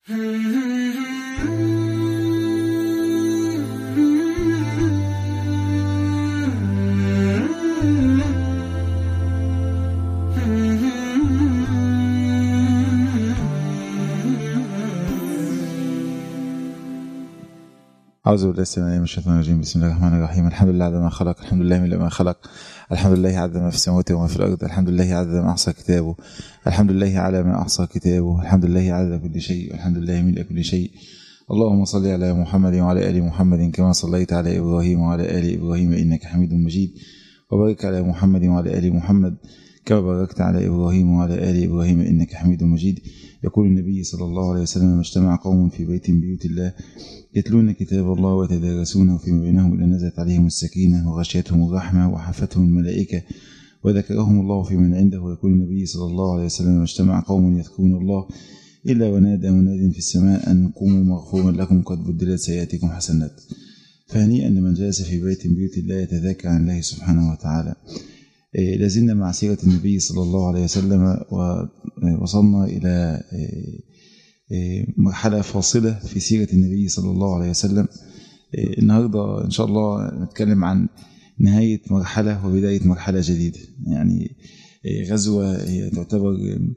أعوذ بالله السميع العليم من الشيطان الرجيم بسم الله الرحمن الرحيم الحمد لله عدد ما خلق الحمد لله من ما خلق الحمد لله عدد ما في السماوات وما في الأرض الحمد لله عدد ما أحصى كتابه الحمد لله على ما أحصى كتابه الحمد لله عدد كل شيء والحمد لله ملء كل شيء اللهم صل على محمد وعلى آل محمد كما صليت على إبراهيم وعلى آل إبراهيم إنك حميد مجيد وبارك على محمد وعلى آل محمد كما باركت على إبراهيم وعلى آل إبراهيم إنك حميد مجيد يقول النبي صلى الله عليه وسلم ما اجتمع قوم في بيت من بيوت الله يتلون كتاب الله ويتدارسونه فيما بينهم إلا نزلت عليهم السكينة وغشيتهم الرحمة وحفتهم الملائكة وذكرهم الله في من عنده ويقول النبي صلى الله عليه وسلم ما اجتمع قوم يذكرون الله إلا ونادى مناد في السماء أن قوموا مغفورا لكم قد بدلت سيئاتكم حسنات فهنيئا لمن جلس في بيت من بيوت الله يتذاكر عن الله سبحانه وتعالى لازلنا مع سيرة النبي صلى الله عليه وسلم ووصلنا إلى مرحلة فاصلة في سيرة النبي صلى الله عليه وسلم النهاردة إن شاء الله نتكلم عن نهاية مرحلة وبداية مرحلة جديدة يعني غزوة هي تعتبر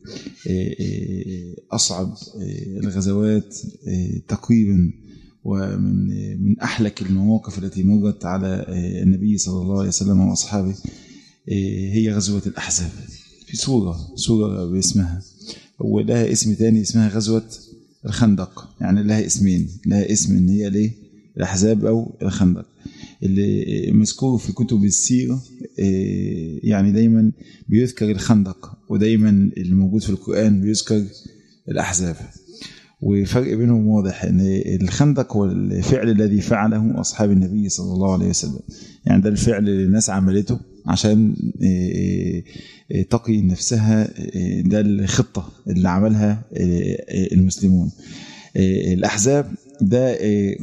أصعب الغزوات تقريبا ومن من أحلك المواقف التي مرت على النبي صلى الله عليه وسلم وأصحابه هي غزوة الأحزاب في سورة سورة باسمها ولها اسم تاني اسمها غزوة الخندق يعني لها اسمين لها اسم ان هي ليه الأحزاب أو الخندق اللي مذكور في كتب السيرة يعني دايما بيذكر الخندق ودايما اللي موجود في القرآن بيذكر الأحزاب وفرق بينهم واضح ان الخندق هو الفعل الذي فعله اصحاب النبي صلى الله عليه وسلم يعني ده الفعل اللي الناس عملته عشان تقي نفسها ده الخطة اللي عملها المسلمون الأحزاب ده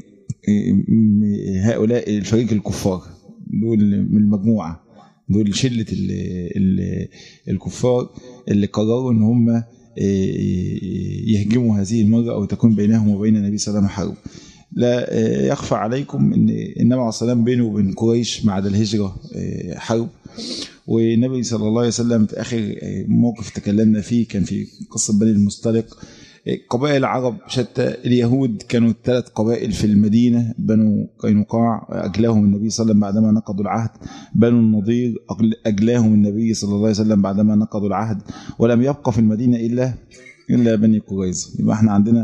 هؤلاء الفريق الكفار دول من المجموعة دول شلة الكفار اللي قرروا ان هم يهجموا هذه المرة أو تكون بينهم وبين النبي صلى الله عليه وسلم حرب لا يخفى عليكم ان النبي عليه السلام بينه وبين قريش بعد الهجرة حرب والنبي صلى الله عليه وسلم في آخر موقف تكلمنا فيه كان في قصة بني المستلق قبائل العرب شتى اليهود كانوا ثلاث قبائل في المدينة بنو قينقاع أجلاهم النبي صلى الله عليه وسلم بعدما نقضوا العهد بنو النضير أجلاهم النبي صلى الله عليه وسلم بعدما نقضوا العهد ولم يبقى في المدينة إلا إلا بني قريظة يبقى احنا عندنا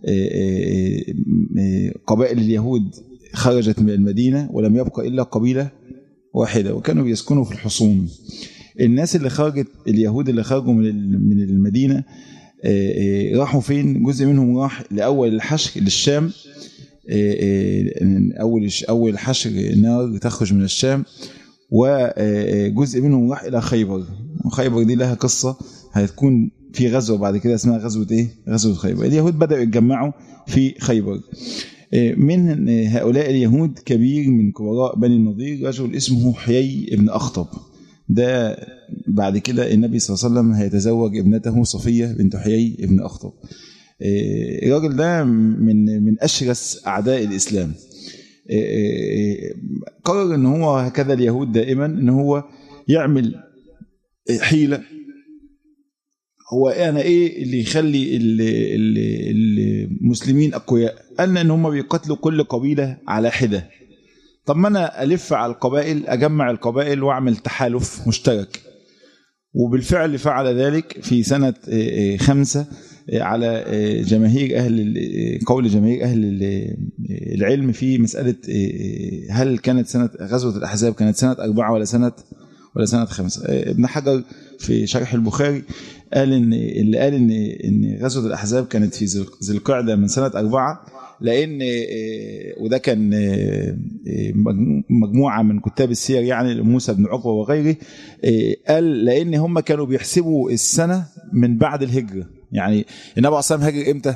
قبائل اليهود خرجت من المدينة ولم يبقى إلا قبيلة واحدة وكانوا بيسكنوا في الحصون الناس اللي خرجت اليهود اللي خرجوا من المدينة راحوا فين جزء منهم راح لأول الحشر للشام أول أول حشر نار تخرج من الشام وجزء منهم راح إلى خيبر وخيبر دي لها قصة هتكون في غزوة بعد كده اسمها غزوة إيه؟ غزوة خيبر اليهود بدأوا يتجمعوا في خيبر من هؤلاء اليهود كبير من كبراء بني النضير رجل اسمه حيي بن أخطب ده بعد كده النبي صلى الله عليه وسلم هيتزوج ابنته صفية بنت حيي بن أخطب الراجل ده من من أشرس أعداء الإسلام قرر ان هو هكذا اليهود دائما ان هو يعمل حيلة هو انا ايه اللي يخلي المسلمين اقوياء قالنا ان هم بيقتلوا كل قبيلة على حدة طب ما انا الف على القبائل اجمع القبائل واعمل تحالف مشترك وبالفعل فعل ذلك في سنة خمسة على جماهير أهل قول جماهير أهل العلم في مسألة هل كانت سنة غزوة الأحزاب كانت سنة أربعة ولا سنة ولا سنة خمسة ابن حجر في شرح البخاري قال إن اللي قال إن إن غزوة الأحزاب كانت في ذي القعدة من سنة أربعة لأن وده كان مجموعة من كتاب السير يعني موسى بن عقبة وغيره قال لأن هم كانوا بيحسبوا السنة من بعد الهجرة يعني النبي عليه الصلاة هاجر إمتى؟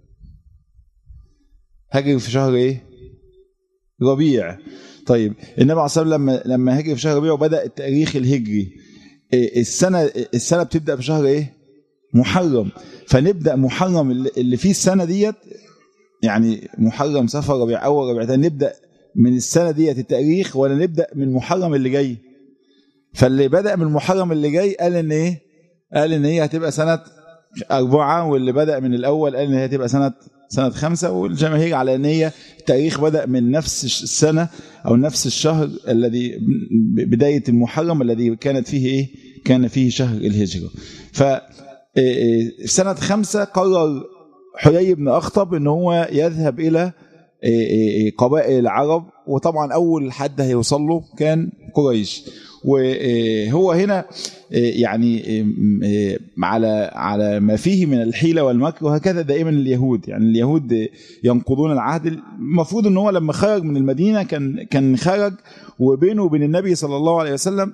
هاجر في شهر إيه؟ ربيع طيب النبي عليه الصلاة لما لما هاجر في شهر ربيع وبدأ التاريخ الهجري السنة السنة بتبدأ في شهر إيه؟ محرم فنبدا محرم اللي فيه السنه ديت يعني محرم سفر ربيع اول ربيع ثاني نبدا من السنه ديت التاريخ ولا نبدا من محرم اللي جاي فاللي بدا من محرم اللي جاي قال ان ايه قال ان هي هتبقى سنه أربعة واللي بدأ من الأول قال إن هي تبقى سنة سنة خمسة والجماهير على أن هي التاريخ بدأ من نفس السنة أو نفس الشهر الذي بداية المحرم الذي كانت فيه إيه؟ كان فيه شهر الهجرة ف سنة خمسة قرر حيي بن أخطب أن هو يذهب إلى قبائل العرب وطبعا أول حد هيوصل له كان قريش وهو هنا يعني على على ما فيه من الحيله والمكر وهكذا دائما اليهود يعني اليهود ينقضون العهد المفروض ان هو لما خرج من المدينه كان كان خرج وبينه وبين النبي صلى الله عليه وسلم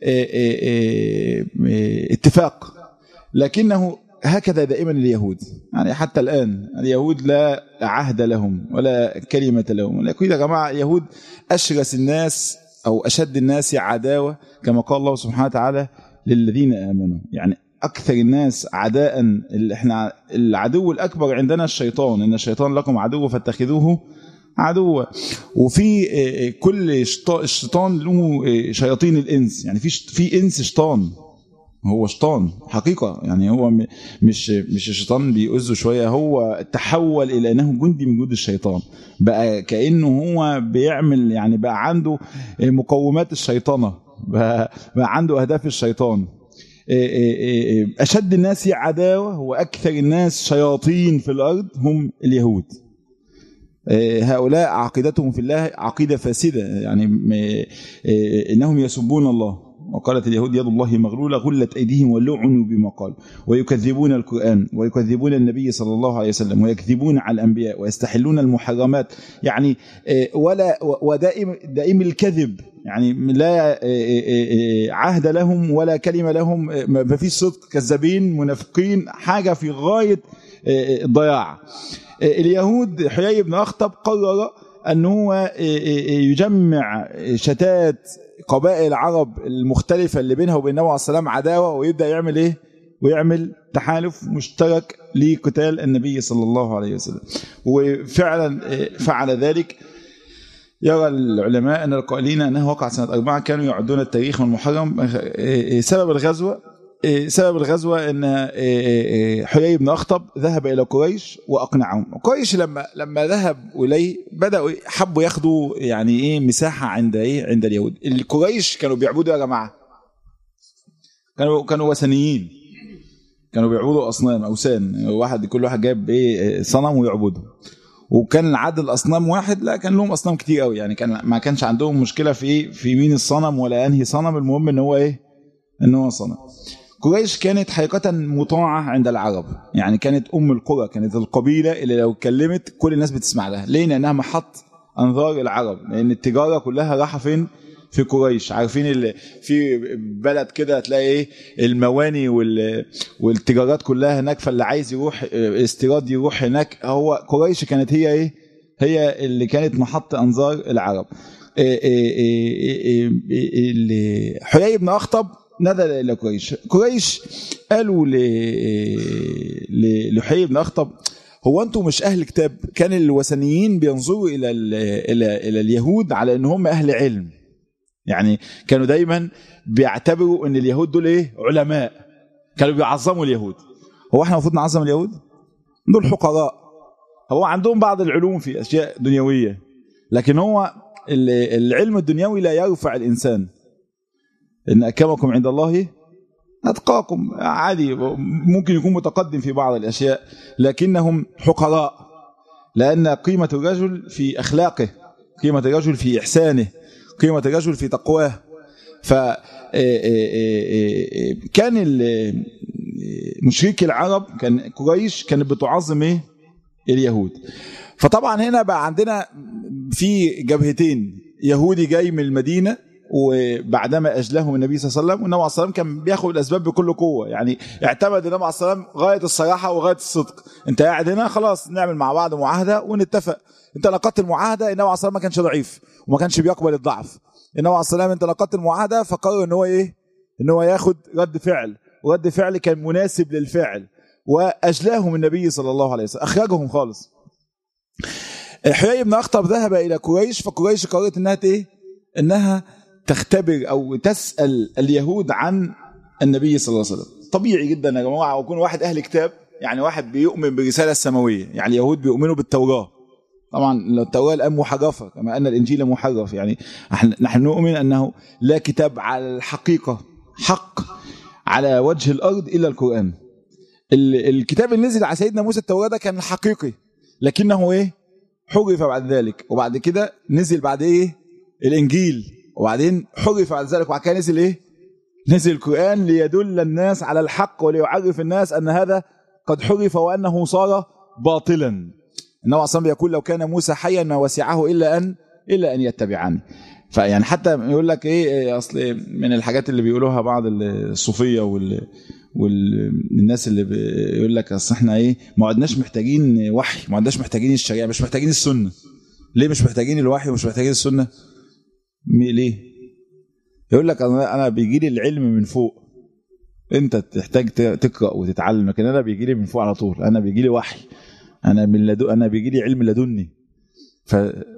اتفاق لكنه هكذا دائما اليهود يعني حتى الآن اليهود لا عهد لهم ولا كلمة لهم لكن يا جماعة اليهود أشرس الناس أو أشد الناس عداوة كما قال الله سبحانه وتعالى للذين آمنوا يعني أكثر الناس عداء اللي احنا العدو الأكبر عندنا الشيطان إن الشيطان لكم عدو فاتخذوه عدوا وفي كل الشيطان له شياطين الإنس يعني في في إنس شيطان هو شيطان حقيقة يعني هو مش مش الشيطان بيؤذه شوية هو تحول إلى أنه جندي من جند الشيطان بقى كأنه هو بيعمل يعني بقى عنده مقومات الشيطانة بقى, بقى عنده أهداف الشيطان أشد الناس عداوة وأكثر الناس شياطين في الأرض هم اليهود هؤلاء عقيدتهم في الله عقيدة فاسدة يعني إنهم يسبون الله وقالت اليهود يد الله مغلولة غلت أيديهم ولعنوا بما قال ويكذبون القرآن ويكذبون النبي صلى الله عليه وسلم ويكذبون على الأنبياء ويستحلون المحرمات يعني ولا ودائم دائم الكذب يعني لا عهد لهم ولا كلمة لهم ما فيش صدق كذابين منافقين حاجة في غاية الضياع اليهود حيي بن أخطب قرر أن هو يجمع شتات قبائل العرب المختلفة اللي بينها وبين النبي عليه السلام عداوة ويبدأ يعمل إيه؟ ويعمل تحالف مشترك لقتال النبي صلى الله عليه وسلم وفعلا فعل ذلك يرى العلماء أن القائلين أنها وقعت سنة أربعة كانوا يعدون التاريخ والمحرم سبب الغزوة سبب الغزوة أن حيي بن أخطب ذهب إلى قريش وأقنعهم قريش لما لما ذهب إليه بدأوا حبوا ياخدوا يعني إيه مساحة عند إيه عند اليهود القريش كانوا بيعبدوا يا جماعة كانوا كانوا وثنيين كانوا بيعبدوا أصنام أوثان واحد كل واحد جايب إيه صنم ويعبده وكان عدد الاصنام واحد لا كان لهم اصنام كتير قوي يعني كان ما كانش عندهم مشكله في ايه في مين الصنم ولا انهي صنم المهم ان هو ايه ان هو صنم قريش كانت حقيقة مطاعة عند العرب يعني كانت أم القرى كانت القبيلة اللي لو اتكلمت كل الناس بتسمع لها ليه لأنها محط أنظار العرب لأن التجارة كلها راحة فين في قريش عارفين اللي في بلد كده هتلاقي ايه المواني وال والتجارات كلها هناك فاللي عايز يروح استيراد يروح هناك هو قريش كانت هي ايه هي اللي كانت محط انظار العرب حيي بن اخطب نزل الى قريش قريش قالوا لحيي بن اخطب هو انتم مش اهل كتاب كان الوثنيين بينظروا الى الى الى اليهود على ان هم اهل علم يعني كانوا دايما بيعتبروا ان اليهود دول ايه علماء كانوا بيعظموا اليهود هو احنا المفروض نعظم اليهود دول حقراء هو عندهم بعض العلوم في اشياء دنيويه لكن هو العلم الدنيوي لا يرفع الانسان ان اكرمكم عند الله اتقاكم عادي ممكن يكون متقدم في بعض الاشياء لكنهم حقراء لان قيمه الرجل في اخلاقه قيمه الرجل في احسانه قيمة الرجل في تقواه ف كان مشركي العرب كان قريش كانت بتعظم ايه اليهود فطبعا هنا بقى عندنا في جبهتين يهودي جاي من المدينه وبعدما اجلهم النبي صلى الله عليه وسلم والنبي عليه الصلاه والسلام كان بياخد الاسباب بكل قوه يعني اعتمد النبي عليه الصلاه والسلام غايه الصراحه وغايه الصدق انت قاعد هنا خلاص نعمل مع بعض معاهده ونتفق انت نقضت المعاهده النبي عليه الصلاه والسلام ما كانش ضعيف وما كانش بيقبل الضعف النبي عليه الصلاه والسلام انت نقضت المعاهده فقرر ان هو ايه ان هو ياخد رد فعل رد فعل كان مناسب للفعل واجلاهم النبي صلى الله عليه وسلم اخرجهم خالص حيي بن اخطب ذهب الى قريش فقريش قررت انها ايه انها تختبر او تسال اليهود عن النبي صلى الله عليه وسلم طبيعي جدا يا جماعه ويكون واحد اهل كتاب يعني واحد بيؤمن بالرساله السماويه يعني اليهود بيؤمنوا بالتوراه طبعا لو التوراه الان محرفه كما ان الانجيل محرف يعني نحن نؤمن انه لا كتاب على الحقيقه حق على وجه الارض الا القران الكتاب اللي نزل على سيدنا موسى التوراه ده كان حقيقي لكنه ايه حرف بعد ذلك وبعد كده نزل بعد ايه الانجيل وبعدين حرف بعد ذلك وبعد كده نزل ايه نزل القران ليدل الناس على الحق وليعرف الناس ان هذا قد حرف وانه صار باطلا النبي صلى يقول لو كان موسى حيا ما وسعه الا ان الا ان يتبعني فيعني حتى يقول لك ايه اصل من الحاجات اللي بيقولوها بعض الصوفيه وال والناس اللي بيقول لك اصل احنا ايه ما عدناش محتاجين وحي ما عدناش محتاجين الشريعه مش محتاجين السنه ليه مش محتاجين الوحي ومش محتاجين السنه ليه يقول لك انا انا بيجي لي العلم من فوق انت تحتاج تقرا وتتعلم لكن انا بيجي لي من فوق على طول انا بيجي لي وحي انا من لدو انا بيجي لي علم لدني ف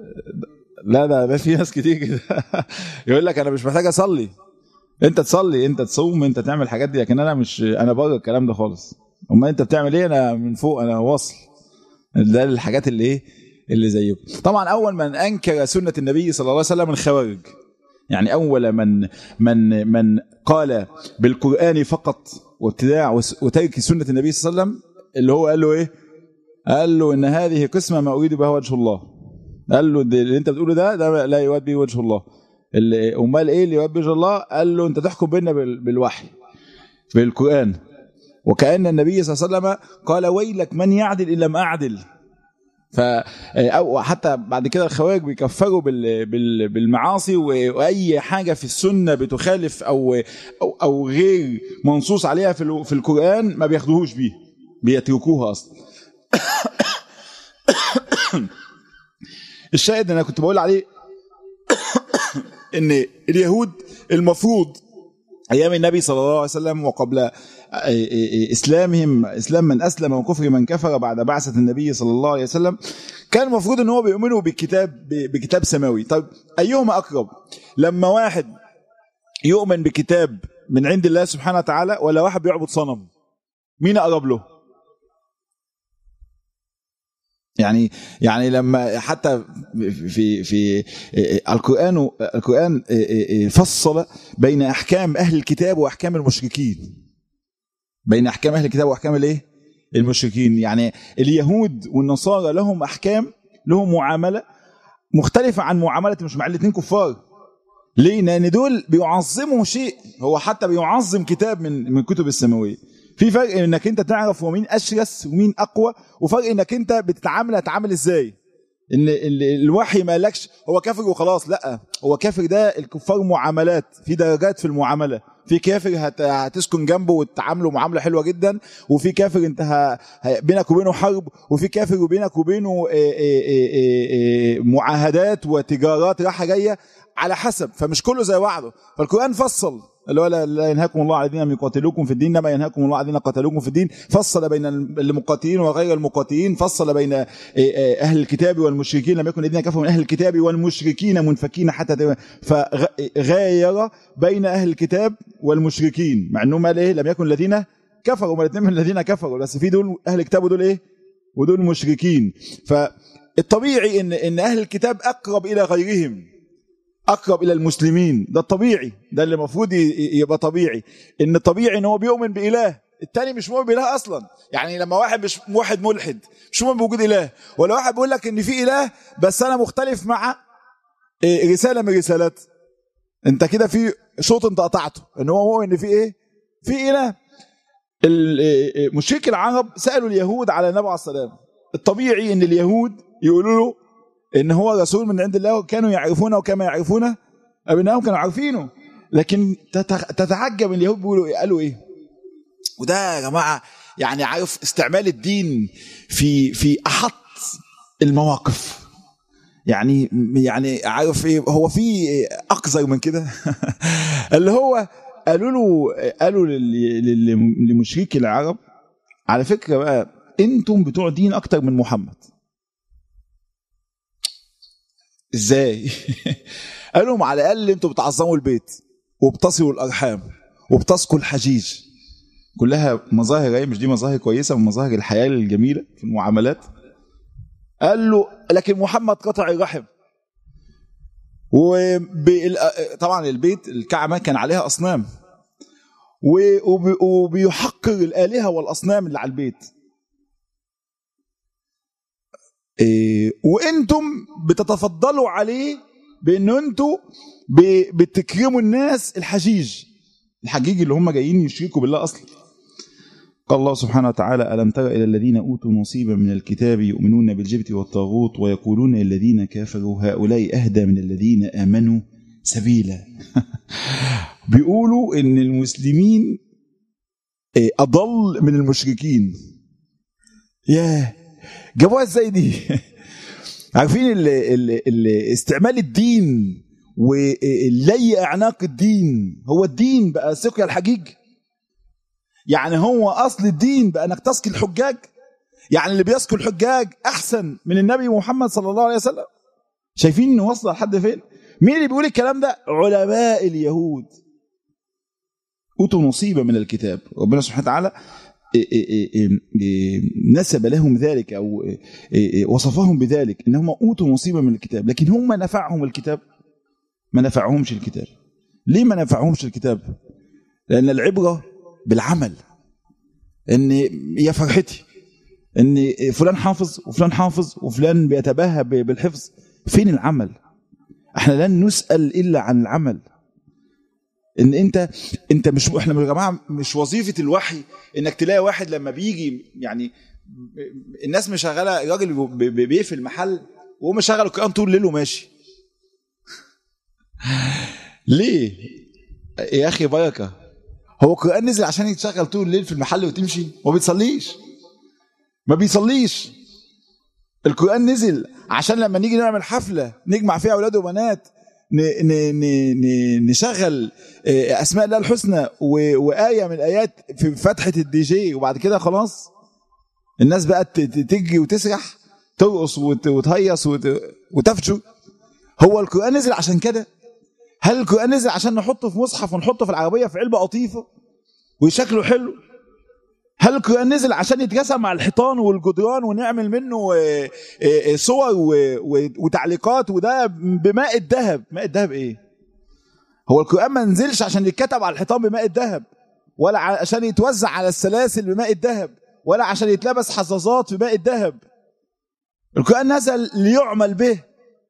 لا ده ده في ناس كتير كده يقول لك انا مش محتاج اصلي انت تصلي انت تصوم انت تعمل الحاجات دي لكن انا مش انا بره الكلام ده خالص امال انت بتعمل ايه انا من فوق انا واصل ده الحاجات اللي ايه اللي زيكم طبعا اول من انكر سنه النبي صلى الله عليه وسلم الخوارج يعني اول من من من قال بالقران فقط وابتداع وترك سنه النبي صلى الله عليه وسلم اللي هو قال له ايه قال له ان هذه قسمه ما اريد بها وجه الله قال له اللي انت بتقوله ده ده لا يراد به وجه الله اللي امال ايه اللي يراد به وجه الله قال له انت تحكم بيننا بالوحي بالقران وكان النبي صلى الله عليه وسلم قال ويلك من يعدل ان لم اعدل ف او حتى بعد كده الخوارج بيكفروا بال... بال... بالمعاصي واي حاجه في السنه بتخالف او او, أو غير منصوص عليها في, ال... في القران ما بياخدوهوش بيه بيتركوها اصلا الشاهد انا كنت بقول عليه ان اليهود المفروض ايام النبي صلى الله عليه وسلم وقبل اسلامهم اسلام من اسلم وكفر من كفر بعد بعثه النبي صلى الله عليه وسلم كان المفروض ان هو بيؤمنوا بالكتاب بكتاب سماوي طيب ايهما اقرب لما واحد يؤمن بكتاب من عند الله سبحانه وتعالى ولا واحد بيعبد صنم مين اقرب له يعني يعني لما حتى في في القران القران فصل بين احكام اهل الكتاب واحكام المشركين بين احكام اهل الكتاب واحكام الايه المشركين يعني اليهود والنصارى لهم احكام لهم معامله مختلفه عن معامله مش مع الاثنين كفار ليه لان دول بيعظموا شيء هو حتى بيعظم كتاب من من كتب السماويه في فرق انك انت تعرف هو مين اشرس ومين اقوى وفرق انك انت بتتعامل هتعامل ازاي ان الوحي ما قالكش هو كافر وخلاص لا هو كافر ده الكفار معاملات في درجات في المعامله في كافر هت... هتسكن جنبه وتعامله معامله حلوه جدا وفي كافر انت ه... بينك وبينه حرب وفي كافر وبينك وبينه إيه إيه إيه معاهدات وتجارات رايحه جايه على حسب فمش كله زي بعضه فالقران فصل اللي هو لا ينهاكم الله على الذين لم يقاتلوكم في الدين انما ينهاكم الله على الذين قاتلوكم في الدين فصل بين المقاتلين وغير المقاتلين فصل بين اهل الكتاب والمشركين لم يكن الذين كفروا من اهل الكتاب والمشركين منفكين حتى فغاير بين اهل الكتاب والمشركين مع انهم قال ايه لم يكن الذين كفروا ما الاثنين من الذين كفروا بس في دول اهل الكتاب ودول ايه ودول مشركين فالطبيعي ان ان اهل الكتاب اقرب الى غيرهم اقرب الى المسلمين ده الطبيعي ده اللي المفروض يبقى طبيعي ان الطبيعي ان هو بيؤمن باله التاني مش مؤمن باله اصلا يعني لما واحد مش واحد ملحد مش مؤمن بوجود اله ولا واحد بيقول لك ان في اله بس انا مختلف مع رساله من رسالات انت كده في شوط انت قطعته ان هو مؤمن ان في ايه في اله مشرك العرب سالوا اليهود على النبي عليه السلام الطبيعي ان اليهود يقولوا له ان هو رسول من عند الله كانوا يعرفونه كما يعرفون ابنائهم كانوا عارفينه لكن تتعجب اليهود بيقولوا قالوا ايه وده يا جماعه يعني عارف استعمال الدين في في احط المواقف يعني يعني عارف ايه هو في اقذر من كده اللي هو قالوا له قالوا لل- لل- لمشركي العرب على فكره بقى انتم بتوع دين اكتر من محمد ازاي قالوا لهم على الاقل انتم بتعظموا البيت وبتصلوا الارحام وبتسقوا الحجيج كلها مظاهر ايه مش دي مظاهر كويسه من مظاهر الحياه الجميله في المعاملات قال له لكن محمد قطع الرحم وطبعا البيت الكعبه كان عليها اصنام و- وبي- وبيحقر الالهه والاصنام اللي على البيت إيه، وانتم بتتفضلوا عليه بان انتم ب- بتكرموا الناس الحجيج الحجيج اللي هم جايين يشركوا بالله اصلا قال الله سبحانه وتعالى ألم تر إلى الذين أوتوا نصيبا من الكتاب يؤمنون بالجبت والطاغوت ويقولون الذين كافروا هؤلاء أهدى من الذين آمنوا سبيلا بيقولوا إن المسلمين إيه، أضل من المشركين ياه جابوها ازاي دي عارفين ال ال ال استعمال الدين ولي اعناق الدين هو الدين بقى سقيا الحجيج يعني هو اصل الدين بقى انك تسقي الحجاج يعني اللي بيسقي الحجاج احسن من النبي محمد صلى الله عليه وسلم شايفين انه واصله لحد فين مين اللي بيقول الكلام ده علماء اليهود اوتوا نصيبا من الكتاب ربنا سبحانه وتعالى إيه إيه إيه إيه نسب لهم ذلك او إيه إيه وصفهم بذلك انهم اوتوا نصيبا من الكتاب لكن هم نفعهم الكتاب ما نفعهمش الكتاب ليه ما نفعهمش الكتاب لان العبره بالعمل ان يا فرحتي ان فلان حافظ وفلان حافظ وفلان بيتباهى ب- بالحفظ فين العمل احنا لن نسال الا عن العمل ان انت انت مش احنا يا جماعه مش وظيفه الوحي انك تلاقي واحد لما بيجي يعني الناس مشغله راجل ب- ب- بيقفل محل وهو مشغل القران طول الليل وماشي ليه يا اخي بركه هو القران نزل عشان يتشغل طول الليل في المحل وتمشي ما بيصليش ما بيصليش القران نزل عشان لما نيجي نعمل حفله نجمع فيها اولاد وبنات ن- ن- ن- ن- نشغل آه، اسماء الله الحسنى و- وايه من الايات في فتحه الدي جي وبعد كده خلاص الناس بقت ت- ت- تجري وتسرح ترقص وت- وتهيص وت- وتفجر هو القران نزل عشان كده هل القران نزل عشان نحطه في مصحف ونحطه في العربيه في علبه قطيفه وشكله حلو هل القرآن نزل عشان يترسم على الحيطان والجدران ونعمل منه آه، آه، آه، صور و- و- وتعليقات وده بماء الذهب ماء الذهب ايه هو القرآن ما نزلش عشان يتكتب على الحيطان بماء الذهب ولا ع- عشان يتوزع على السلاسل بماء الذهب ولا عشان يتلبس حظاظات بماء الذهب القرآن نزل ليعمل به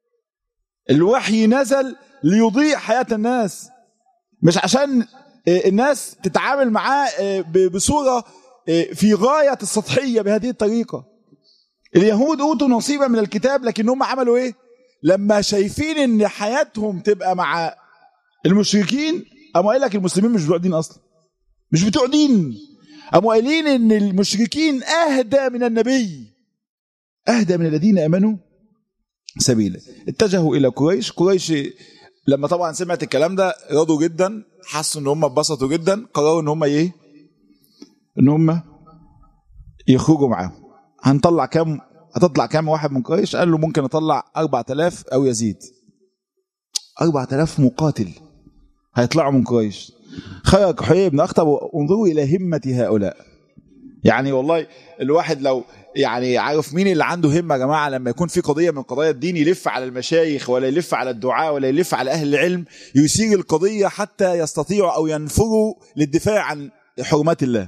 الوحي نزل ليضيء حياة الناس مش عشان آه، الناس تتعامل معاه آه، ب- بصورة آه، في غاية السطحية بهذه الطريقة اليهود أوتوا نصيبا من الكتاب لكن هم عملوا إيه لما شايفين إن حياتهم تبقى مع المشركين قاموا قايل لك المسلمين مش بتوع دين أصلا مش بتوع دين قاموا قايلين إن المشركين أهدى من النبي أهدى من الذين آمنوا سبيلا اتجهوا إلى قريش قريش لما طبعا سمعت الكلام ده رضوا جدا حسوا ان هم اتبسطوا جدا قرروا ان هم ايه ان هم يخرجوا معاهم هنطلع كام هتطلع كام واحد من قريش قال له ممكن اطلع 4000 او يزيد 4000 مقاتل هيطلعوا من قريش خرج حيي بن اخطب انظروا الى همه هؤلاء يعني والله الواحد لو يعني عارف مين اللي عنده همه يا جماعه لما يكون في قضيه من قضايا الدين يلف على المشايخ ولا يلف على الدعاء ولا يلف على اهل العلم يثير القضيه حتى يستطيعوا او ينفروا للدفاع عن حرمات الله.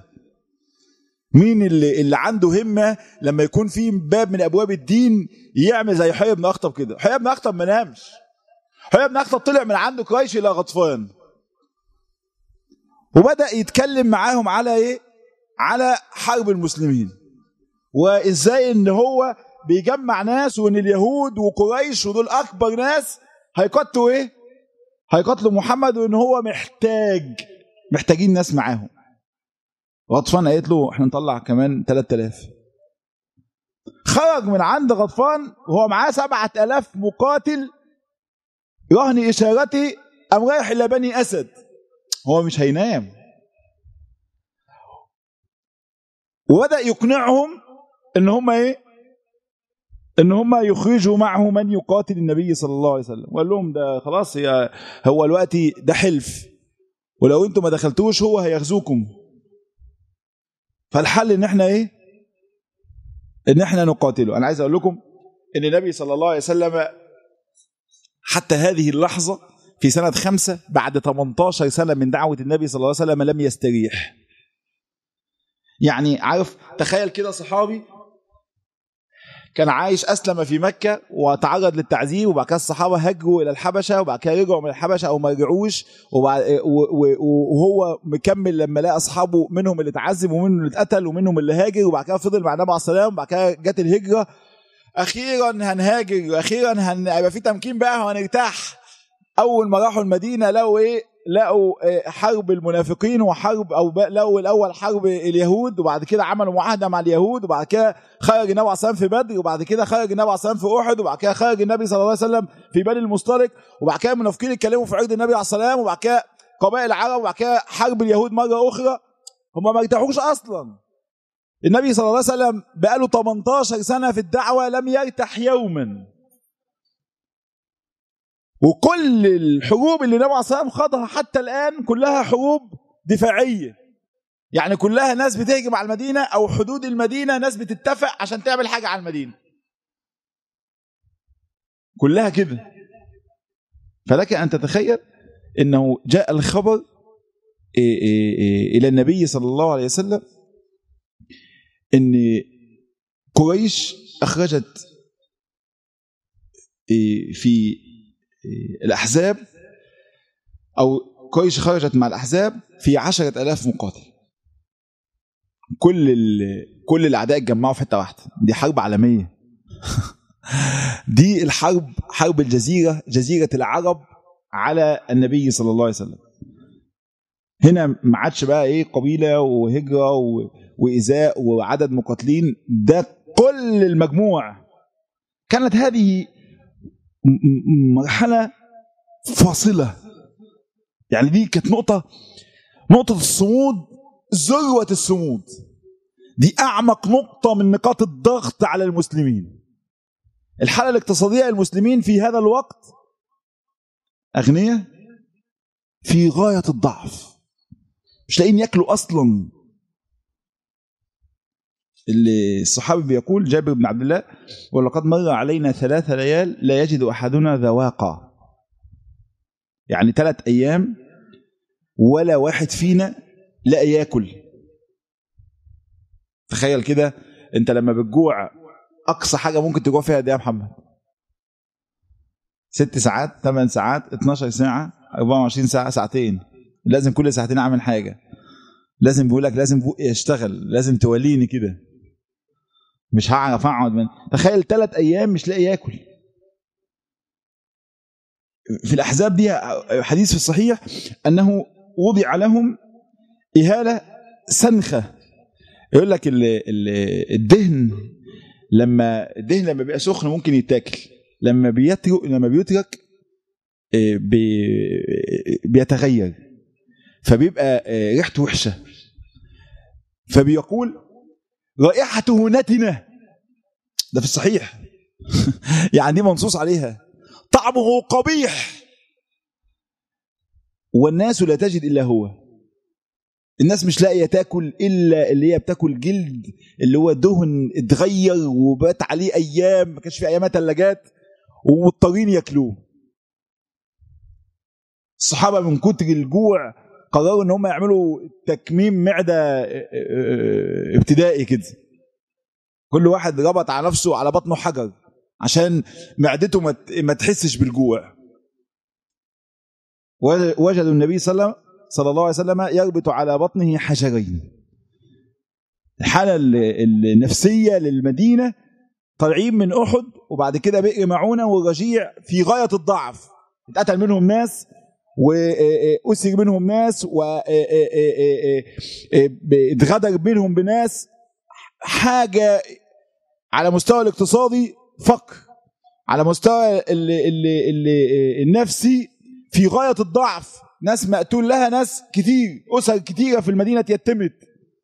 مين اللي اللي عنده همه لما يكون في باب من ابواب الدين يعمل زي حيي بن اخطب كده، حيي بن اخطب ما نامش. حيي بن اخطب طلع من عنده قريش الى غطفان. وبدا يتكلم معاهم على ايه؟ على حرب المسلمين. وازاي ان هو بيجمع ناس وان اليهود وقريش ودول اكبر ناس هيقتلوا ايه؟ هيقتلوا محمد وان هو محتاج محتاجين ناس معاهم. غطفان قالت له احنا نطلع كمان 3000 خرج من عند غطفان وهو معاه 7000 مقاتل رهن اشارته قام رايح الى بني اسد هو مش هينام وبدأ يقنعهم ان هم ايه ان هم يخرجوا معه من يقاتل النبي صلى الله عليه وسلم وقال لهم ده خلاص هي هو الوقت ده حلف ولو انتم ما دخلتوش هو هيغزوكم فالحل ان احنا ايه ان احنا نقاتله انا عايز اقول لكم ان النبي صلى الله عليه وسلم حتى هذه اللحظة في سنة خمسة بعد 18 سنة من دعوة النبي صلى الله عليه وسلم لم يستريح يعني عارف تخيل كده صحابي كان عايش أسلم في مكة وتعرض للتعذيب وبعد كده الصحابة هجروا إلى الحبشة وبعد كده رجعوا من الحبشة أو ما رجعوش وهو مكمل لما لقى أصحابه منهم اللي اتعذب ومنهم اللي اتقتل ومنهم اللي هاجر وبعد كده فضل مع النبي عليه السلام وبعد كده جت الهجرة أخيرا هنهاجر أخيرا هيبقى في تمكين بقى وهنرتاح أول ما راحوا المدينة لقوا إيه لقوا حرب المنافقين وحرب او لقوا الاول حرب اليهود وبعد كده عملوا معاهده مع اليهود وبعد كده خرج النبي عليه الصلاه في بدر وبعد كده خرج النبي عليه الصلاه في احد وبعد كده خرج النبي صلى الله عليه وسلم في بني المصطلق وبعد كده المنافقين اتكلموا في عرض النبي عليه السلام وبعد كده قبائل العرب وبعد كده حرب اليهود مره اخرى هم ما ارتاحوش اصلا النبي صلى الله عليه وسلم بقاله 18 سنه في الدعوه لم يرتاح يوما وكل الحروب اللي النبي عليه الصلاه والسلام خاضها حتى الان كلها حروب دفاعيه يعني كلها ناس بتهجم على المدينه او حدود المدينه ناس بتتفق عشان تعمل حاجه على المدينه كلها كده فلك ان تتخيل انه جاء الخبر الى النبي صلى الله عليه وسلم ان قريش اخرجت في الأحزاب أو قريش خرجت مع الأحزاب في عشرة ألاف مقاتل كل كل الأعداء اتجمعوا في حتة واحدة دي حرب عالمية دي الحرب حرب الجزيرة جزيرة العرب على النبي صلى الله عليه وسلم هنا ما عادش بقى ايه قبيله وهجره وإزاء وعدد مقاتلين ده كل المجموع كانت هذه مرحله فاصله يعني دي كانت نقطه نقطه الصمود ذروه الصمود دي اعمق نقطه من نقاط الضغط على المسلمين الحاله الاقتصاديه للمسلمين في هذا الوقت اغنياء في غايه الضعف مش لاقيين ياكلوا اصلا اللي الصحابي بيقول جابر بن عبد الله ولقد مر علينا ثلاث ليال لا يجد احدنا ذواقا يعني ثلاث ايام ولا واحد فينا لا ياكل تخيل كده انت لما بتجوع اقصى حاجه ممكن تجوع فيها دي يا محمد ست ساعات ثمان ساعات 12 ساعه 24 ساعه ساعتين لازم كل ساعتين اعمل حاجه لازم بيقول لك لازم بقي يشتغل لازم توليني كده مش هعرف اقعد من تخيل ثلاث ايام مش لاقي ياكل في الاحزاب دي حديث في الصحيح انه وضع لهم اهاله سنخه يقول لك الدهن لما الدهن لما بيبقى سخن ممكن يتاكل لما بيترك لما بيترك بيتغير فبيبقى ريحته وحشه فبيقول رائحته نتنه ده في الصحيح يعني دي منصوص عليها طعمه قبيح والناس لا تجد الا هو الناس مش لاقيه تاكل الا اللي هي بتاكل جلد اللي هو دهن اتغير وبات عليه ايام ما كانش في ايامها ثلاجات ومضطرين ياكلوه الصحابه من كتر الجوع قرروا ان هم يعملوا تكميم معده ابتدائي كده كل واحد ربط على نفسه على بطنه حجر عشان معدته ما تحسش بالجوع وجدوا النبي صلى الله عليه وسلم يربط على بطنه حجرين الحالة النفسية للمدينة طالعين من أحد وبعد كده بئر معونة والرجيع في غاية الضعف اتقتل منهم ناس وأسر منهم ناس واتغدر منهم بناس حاجة على مستوى الاقتصادي فقر على مستوى ال ال ال النفسي في غاية الضعف ناس مقتول لها ناس كتير اسر كتيره في المدينه يتمت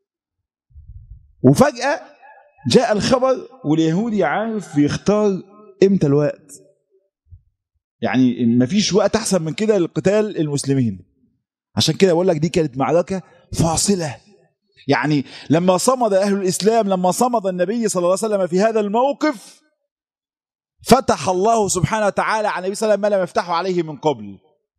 وفجاه جاء الخبر واليهودي عارف يختار امتى الوقت يعني مفيش وقت احسن من كده لقتال المسلمين عشان كده بقول لك دي كانت معركه فاصله يعني لما صمد اهل الاسلام لما صمد النبي صلى الله عليه وسلم في هذا الموقف فتح الله سبحانه وتعالى على النبي صلى الله عليه وسلم ما لم يفتحه عليه من قبل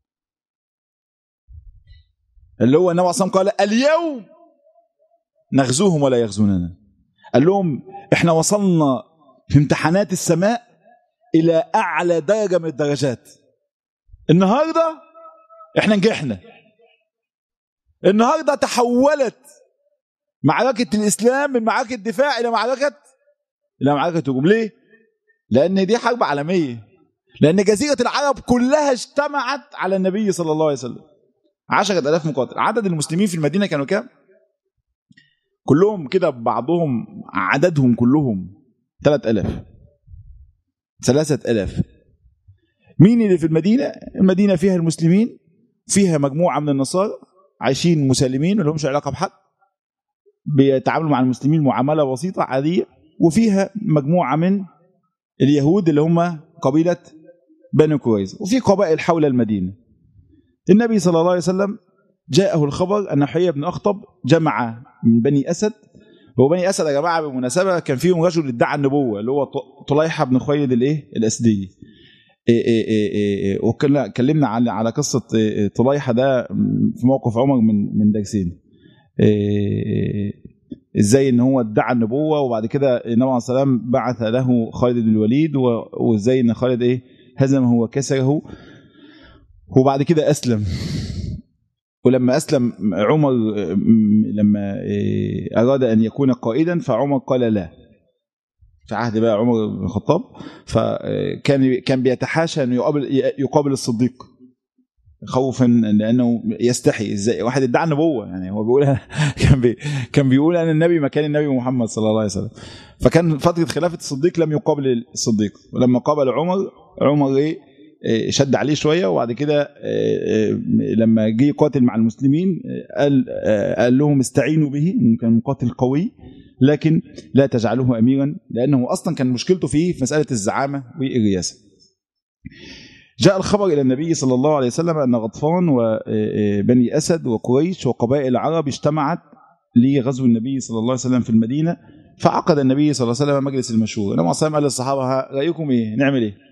اللي هو النبي صلى الله عليه وسلم قال اليوم نغزوهم ولا يغزوننا قال لهم احنا وصلنا في امتحانات السماء الى اعلى درجه من الدرجات النهارده احنا نجحنا النهارده تحولت معركه الاسلام من معركه دفاع الى معركه الى معركه هجوم ليه لان دي حرب عالميه لان جزيره العرب كلها اجتمعت على النبي صلى الله عليه وسلم عشرة ألاف مقاتل عدد المسلمين في المدينة كانوا كام كلهم كده بعضهم عددهم كلهم ثلاث ألاف ثلاثة ألاف مين اللي في المدينة المدينة فيها المسلمين فيها مجموعة من النصارى عايشين مسالمين ما لهمش علاقة بحد بيتعاملوا مع المسلمين معاملة بسيطة عادية وفيها مجموعة من اليهود اللي هم قبيلة بني قريظة وفي قبائل حول المدينة النبي صلى الله عليه وسلم جاءه الخبر أن حيي بن أخطب جمع من بني أسد هو بني أسد يا جماعة بالمناسبة كان فيهم رجل ادعى النبوة اللي هو طليحة بن خويلد الإيه الأسدي وكلمنا على على قصة طليحة ده في موقف عمر من من درسين ازاي ان هو ادعى النبوه وبعد كده النبي عليه السلام بعث له خالد بن الوليد وازاي ان خالد ايه هزمه وكسره وبعد كده اسلم ولما اسلم عمر لما اراد ان يكون قائدا فعمر قال لا في عهد بقى عمر بن الخطاب فكان كان بيتحاشى انه يقابل يقابل الصديق خوفا لانه يستحي ازاي واحد ادعى النبوه يعني هو بيقول كان بي كان بيقول انا النبي مكان النبي محمد صلى الله عليه وسلم فكان فتره خلافه الصديق لم يقابل الصديق ولما قابل عمر عمر ايه شد عليه شويه وبعد كده لما جه يقاتل مع المسلمين قال قال لهم استعينوا به انه كان مقاتل قوي لكن لا تجعلوه اميرا لانه اصلا كان مشكلته فيه في مساله الزعامه والرياسه. جاء الخبر الى النبي صلى الله عليه وسلم ان غطفان وبني اسد وقريش وقبائل العرب اجتمعت لغزو النبي صلى الله عليه وسلم في المدينه فعقد النبي صلى الله عليه وسلم مجلس المشورة النبي صلى الله عليه وسلم قال للصحابه رايكم ايه نعمل ايه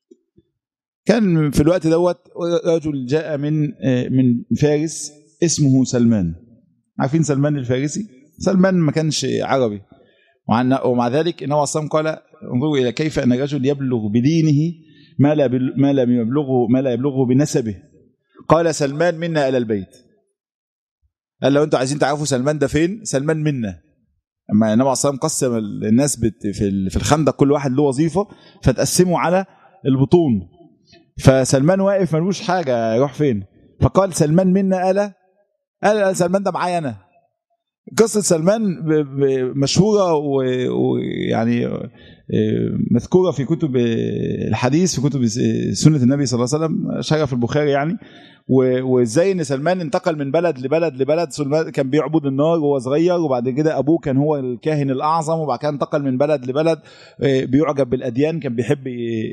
كان في الوقت دوت رجل جاء من من فارس اسمه سلمان عارفين سلمان الفارسي سلمان ما كانش عربي ومع ذلك النبي صلى الله عليه وسلم قال انظروا الى كيف ان الرجل يبلغ بدينه ما لا ما لم يبلغه ما لا يبلغه بنسبه قال سلمان منا الى البيت قال لو انتوا عايزين تعرفوا سلمان ده فين سلمان منا اما النبي صلى الله عليه وسلم قسم الناس في في الخندق كل واحد له وظيفه فتقسموا على البطون فسلمان واقف ملوش حاجه يروح فين فقال سلمان منا الا قال سلمان ده معايا انا قصه سلمان مشهوره ويعني مذكوره في كتب الحديث في كتب سنه النبي صلى الله عليه وسلم شرف البخاري يعني وازاي ان سلمان انتقل من بلد لبلد لبلد سلمان كان بيعبد النار وهو صغير وبعد كده ابوه كان هو الكاهن الاعظم وبعد كده انتقل من بلد لبلد بيعجب بالاديان كان بيحب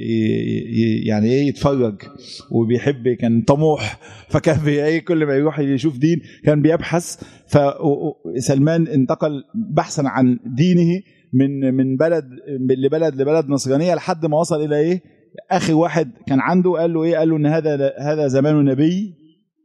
يعني ايه يتفرج وبيحب كان طموح فكان ايه كل ما يروح يشوف دين كان بيبحث فسلمان انتقل بحثا عن دينه من من بلد لبلد لبلد نصرانيه لحد ما وصل الى ايه اخر واحد كان عنده قال له ايه قال له ان هذا هذا زمان النبي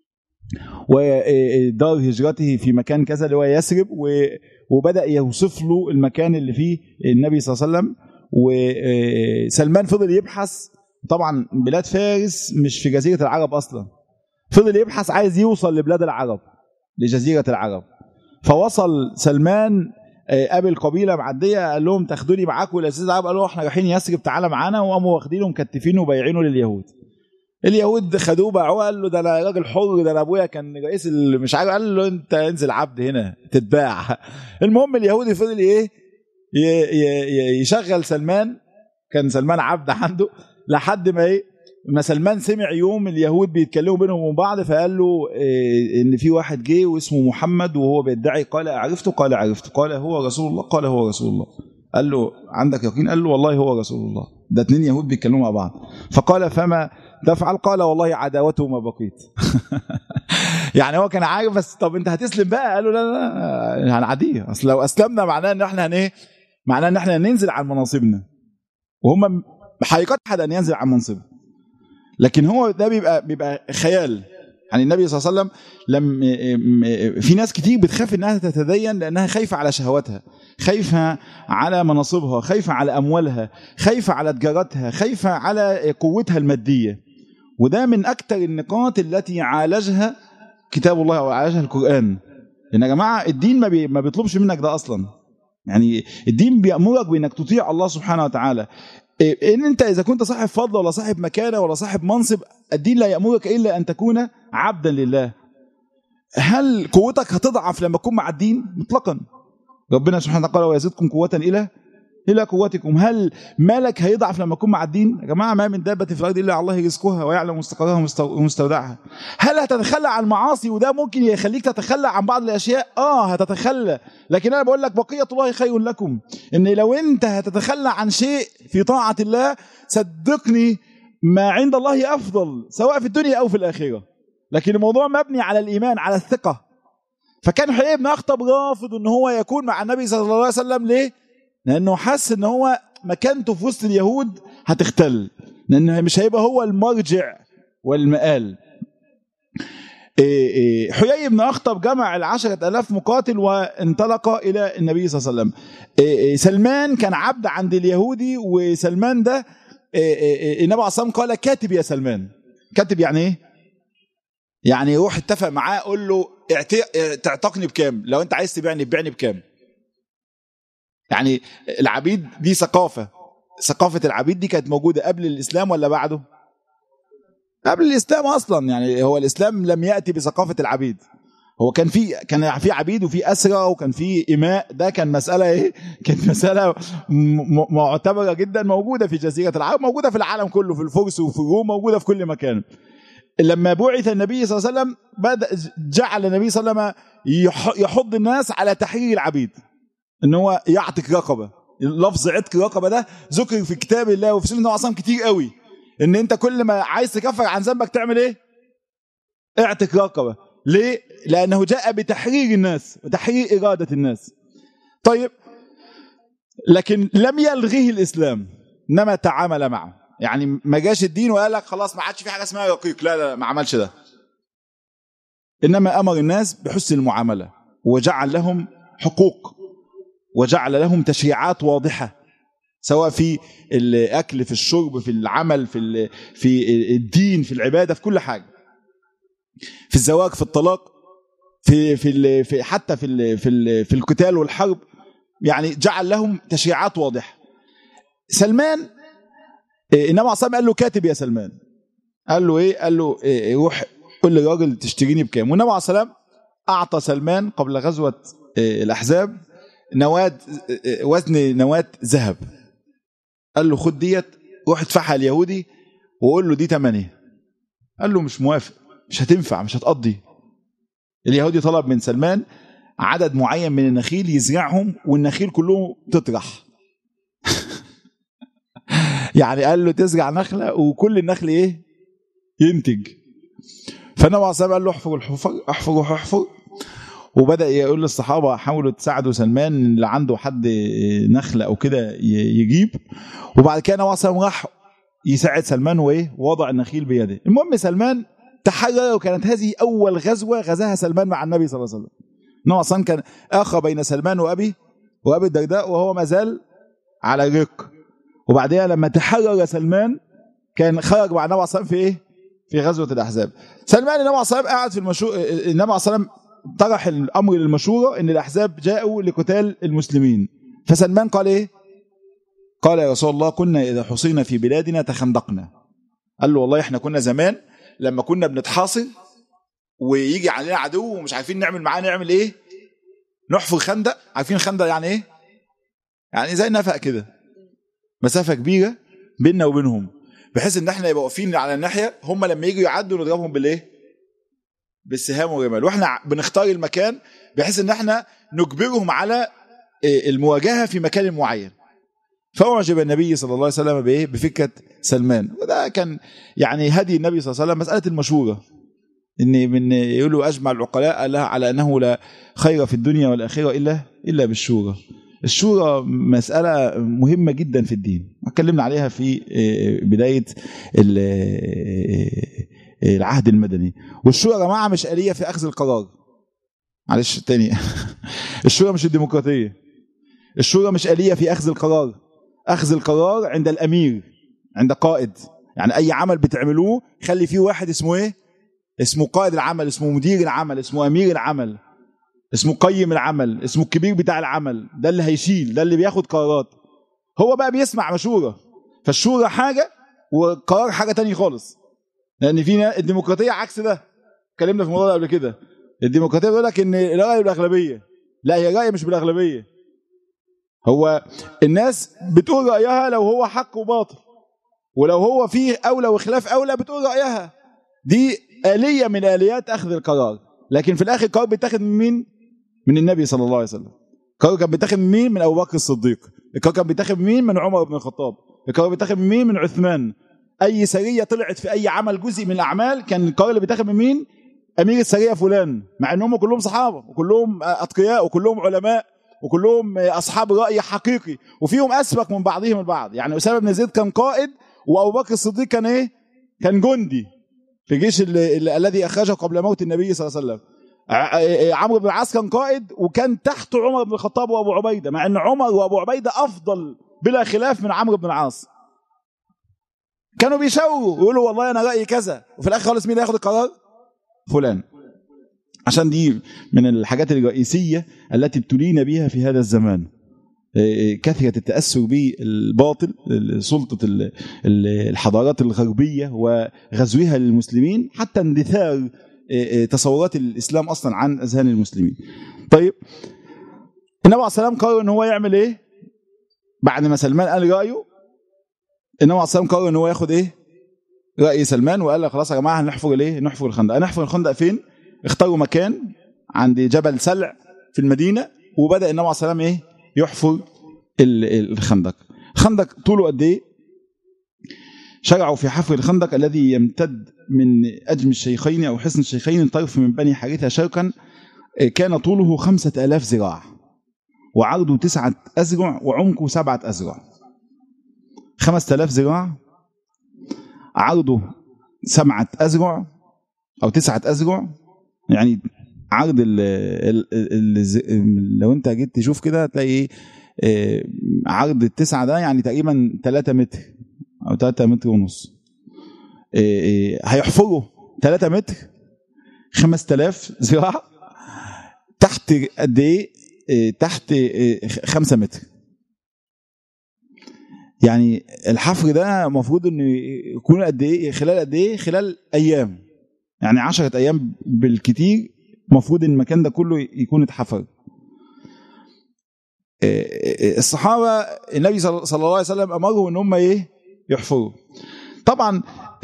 ودار هجرته في مكان كذا اللي هو يثرب وبدا يوصف له المكان اللي فيه النبي صلى الله عليه وسلم وسلمان فضل يبحث طبعا بلاد فارس مش في جزيره العرب اصلا فضل يبحث عايز يوصل لبلاد العرب لجزيره العرب فوصل سلمان قابل قبيله معديه قال لهم تاخدوني معاكم الاساس العرب قالوا احنا رايحين يثرب تعالى معانا وقاموا واخدينه مكتفينه وبايعينه لليهود اليهود خدوه باعوه قال له ده انا راجل حر ده انا ابويا كان رئيس مش عارف قال له انت انزل عبد هنا تتباع المهم اليهودي فضل ايه يشغل سلمان كان سلمان عبد عنده لحد ما ايه ما سلمان سمع يوم اليهود بيتكلموا بينهم وبين بعض فقال له إيه ان في واحد جه واسمه محمد وهو بيدعي قال عرفته قال عرفته قال هو رسول الله قال هو رسول الله قال له عندك يقين قال له والله هو رسول الله ده اتنين يهود بيتكلموا مع بعض فقال فما تفعل قال والله عداوته ما بقيت يعني هو كان عارف بس طب انت هتسلم بقى قال له لا لا لا هنعديه اصل لو اسلمنا معناه ان احنا هن ايه معناه ان احنا هننزل عن مناصبنا وهم حقيقة حد ان ينزل عن منصبه لكن هو ده بيبقى بيبقى خيال يعني النبي صلى الله عليه وسلم لم في ناس كتير بتخاف انها تتدين لانها خايفه على شهواتها خايفه على مناصبها خايفه على اموالها خايفه على تجارتها خايفه على قوتها الماديه وده من اكثر النقاط التي عالجها كتاب الله وعالجها القران لان يا جماعه الدين ما, بي ما بيطلبش منك ده اصلا يعني الدين بيامرك بانك تطيع الله سبحانه وتعالى ان انت اذا كنت صاحب فضل ولا صاحب مكانه ولا صاحب منصب الدين لا يامرك الا ان تكون عبدا لله هل قوتك هتضعف لما تكون مع الدين مطلقا ربنا سبحانه وتعالى قال ويزيدكم قوه الى الى قوتكم هل مالك هيضعف لما تكون مع الدين يا جماعه ما من دابه في الارض الا الله رزقها ويعلم مستقرها ومستودعها هل هتتخلى عن المعاصي وده ممكن يخليك تتخلى عن بعض الاشياء اه هتتخلى لكن انا بقول لك بقيه الله خير لكم ان لو انت هتتخلى عن شيء في طاعه الله صدقني ما عند الله افضل سواء في الدنيا او في الاخره لكن الموضوع مبني على الايمان على الثقه فكان حيي بن اخطب رافض ان هو يكون مع النبي صلى الله عليه وسلم ليه لانه حس ان هو مكانته في وسط اليهود هتختل لانه مش هيبقى هو المرجع والمآل حيي بن أخطب جمع العشرة ألاف مقاتل وانطلق إلى النبي صلى الله عليه وسلم سلمان كان عبد عند اليهودي وسلمان ده النبي عليه قال كاتب يا سلمان كاتب يعني ايه يعني روح اتفق معاه قول له تعتقني بكام لو انت عايز تبيعني بيعني بكام يعني العبيد دي ثقافة ثقافة العبيد دي كانت موجودة قبل الإسلام ولا بعده قبل الإسلام أصلا يعني هو الإسلام لم يأتي بثقافة العبيد هو كان في كان في عبيد وفي أسرى وكان في إماء ده كان مسألة إيه؟ كانت مسألة معتبرة جدا موجودة في جزيرة العرب موجودة في العالم كله في الفرس وفي الروم موجودة في كل مكان لما بعث النبي صلى الله عليه وسلم بدأ جعل النبي صلى الله عليه وسلم يحض الناس على تحرير العبيد ان هو يعتق رقبه لفظ عتق رقبه ده ذكر في كتاب الله وفي سنه النبي كتير قوي ان انت كل ما عايز تكفر عن ذنبك تعمل ايه اعتق رقبه ليه لانه جاء بتحرير الناس وتحرير اراده الناس طيب لكن لم يلغيه الاسلام انما تعامل معه يعني ما جاش الدين وقال لك خلاص ما عادش في حاجه اسمها رقيق لا لا ما عملش ده انما امر الناس بحسن المعامله وجعل لهم حقوق وجعل لهم تشريعات واضحه سواء في الاكل في الشرب في العمل في في الدين في العباده في كل حاجه في الزواج في الطلاق في في, في حتى في في في القتال والحرب يعني جعل لهم تشريعات واضحه سلمان النبي عليه قال له كاتب يا سلمان قال له ايه قال له إيه روح قول للراجل تشتريني بكام والنبي عليه السلام اعطى سلمان قبل غزوه الاحزاب نواه وزن نواه ذهب قال له خد ديت روح ادفعها اليهودي وقول له دي ثمنها قال له مش موافق مش هتنفع مش هتقضي اليهودي طلب من سلمان عدد معين من النخيل يزرعهم والنخيل كلهم تطرح يعني قال له تزرع نخله وكل النخل ايه ينتج فالنبي عليه الصلاه قال له احفر الحفر احفر احفر وبدا يقول للصحابه حاولوا تساعدوا سلمان اللي عنده حد نخله او كده يجيب وبعد كده النبي عليه راح يساعد سلمان وايه وضع النخيل بيده المهم سلمان تحرر وكانت هذه اول غزوه غزاها سلمان مع النبي صلى الله عليه وسلم النبي اصلا كان اخى بين سلمان وابي وابي الدرداء وهو ما زال على الرق وبعدها لما تحرر سلمان كان خرج مع النبي صلى الله عليه وسلم في ايه في غزوه الاحزاب سلمان النبي صلى الله عليه وسلم قاعد في المشروع النبي صلى الله عليه وسلم طرح الامر للمشوره ان الاحزاب جاءوا لقتال المسلمين فسلمان قال ايه قال يا رسول الله كنا اذا حصينا في بلادنا تخندقنا قال له والله احنا كنا زمان لما كنا بنتحاصر ويجي علينا عدو ومش عارفين نعمل معاه نعمل ايه نحفر خندق عارفين خندق يعني ايه يعني زي نفق كده مسافه كبيره بيننا وبينهم بحيث ان احنا يبقى واقفين على الناحيه هم لما يجوا يعدوا نضربهم بالايه بالسهام والرمال واحنا بنختار المكان بحيث ان احنا نجبرهم على المواجهه في مكان معين فأعجب النبي صلى الله عليه وسلم بايه بفكره سلمان وده كان يعني هدي النبي صلى الله عليه وسلم مساله المشوره ان من يقولوا اجمع العقلاء على انه لا خير في الدنيا والاخره الا الا بالشورى الشورى مسألة مهمة جدا في الدين اتكلمنا عليها في بداية العهد المدني والشورى يا جماعة مش آلية في أخذ القرار معلش تاني الشورى مش الديمقراطية الشورى مش آلية في أخذ القرار أخذ القرار عند الأمير عند قائد يعني أي عمل بتعملوه خلي فيه واحد اسمه إيه اسمه قائد العمل اسمه مدير العمل اسمه أمير العمل اسمه قيم العمل اسمه الكبير بتاع العمل ده اللي هيشيل ده اللي بياخد قرارات هو بقى بيسمع مشورة فالشورى حاجة والقرار حاجة تانية خالص لأن في الديمقراطية عكس ده اتكلمنا في الموضوع ده قبل كده الديمقراطية بيقول لك إن الرأي بالأغلبية لا هي رأي مش بالأغلبية هو الناس بتقول رأيها لو هو حق وباطل ولو هو فيه أولى وخلاف أولى بتقول رأيها دي آلية من آليات أخذ القرار لكن في الآخر القرار بيتاخد من مين؟ من النبي صلى الله عليه وسلم القرار كان بيتاخد من مين؟ من أبو بكر الصديق القرار كان بيتاخد من مين؟ من عمر بن الخطاب القرار بيتاخد من مين؟ من عثمان أي سرية طلعت في أي عمل جزء من الأعمال كان القرار اللي بيتاخد من مين؟ أمير السرية فلان مع أنهم كلهم صحابة وكلهم أتقياء وكلهم علماء وكلهم أصحاب رأي حقيقي وفيهم أسبق من بعضهم البعض يعني أسامة بن زيد كان قائد وأبو بكر الصديق كان إيه؟ كان جندي في الجيش الذي أخرجه قبل موت النبي صلى الله عليه وسلم عمرو بن العاص كان قائد وكان تحت عمر بن الخطاب وابو عبيده مع ان عمر وابو عبيده افضل بلا خلاف من عمرو بن العاص كانوا بيشاوروا يقولوا والله انا رايي كذا وفي الاخر خالص مين اللي هياخد القرار فلان عشان دي من الحاجات الرئيسيه التي ابتلينا بها في هذا الزمان كثرة التأثر بالباطل سلطة الحضارات الغربية وغزوها للمسلمين حتى اندثار تصورات الإسلام أصلا عن أذهان المسلمين طيب النبي عليه السلام قرر ان هو يعمل ايه بعد ما سلمان قال رأيه النبي عليه السلام قرر ان هو ياخد ايه رأي سلمان وقال له خلاص يا جماعة هنحفر الايه نحفر الخندق هنحفر الخندق فين اختاروا مكان عند جبل سلع في المدينة وبدأ النبي عليه السلام ايه يحفر الخندق الخندق طوله قد ايه شرعوا في حفر الخندق الذي يمتد من أجم الشيخين أو حصن الشيخين طرف من بني حارثة شرقا كان طوله خمسة ألاف ذراع وعرضه تسعة أزرع وعمقه سبعة أزرع خمسة ألاف ذراع عرضه سبعة أزرع أو تسعة أزرع يعني عرض ال ال ال لو انت جيت تشوف كده هتلاقي ايه عرض التسعة ده يعني تقريبا 3 متر او 3 متر ونص إيه إيه هيحفروا 3 متر 5000 ذراع تحت قد ايه تحت 5 متر يعني الحفر ده المفروض انه يكون قد ايه خلال قد ايه خلال ايام يعني 10 ايام بالكتير المفروض ان المكان ده كله يكون اتحفر الصحابه النبي صلى الله عليه وسلم امرهم ان هم ايه يحفروا طبعا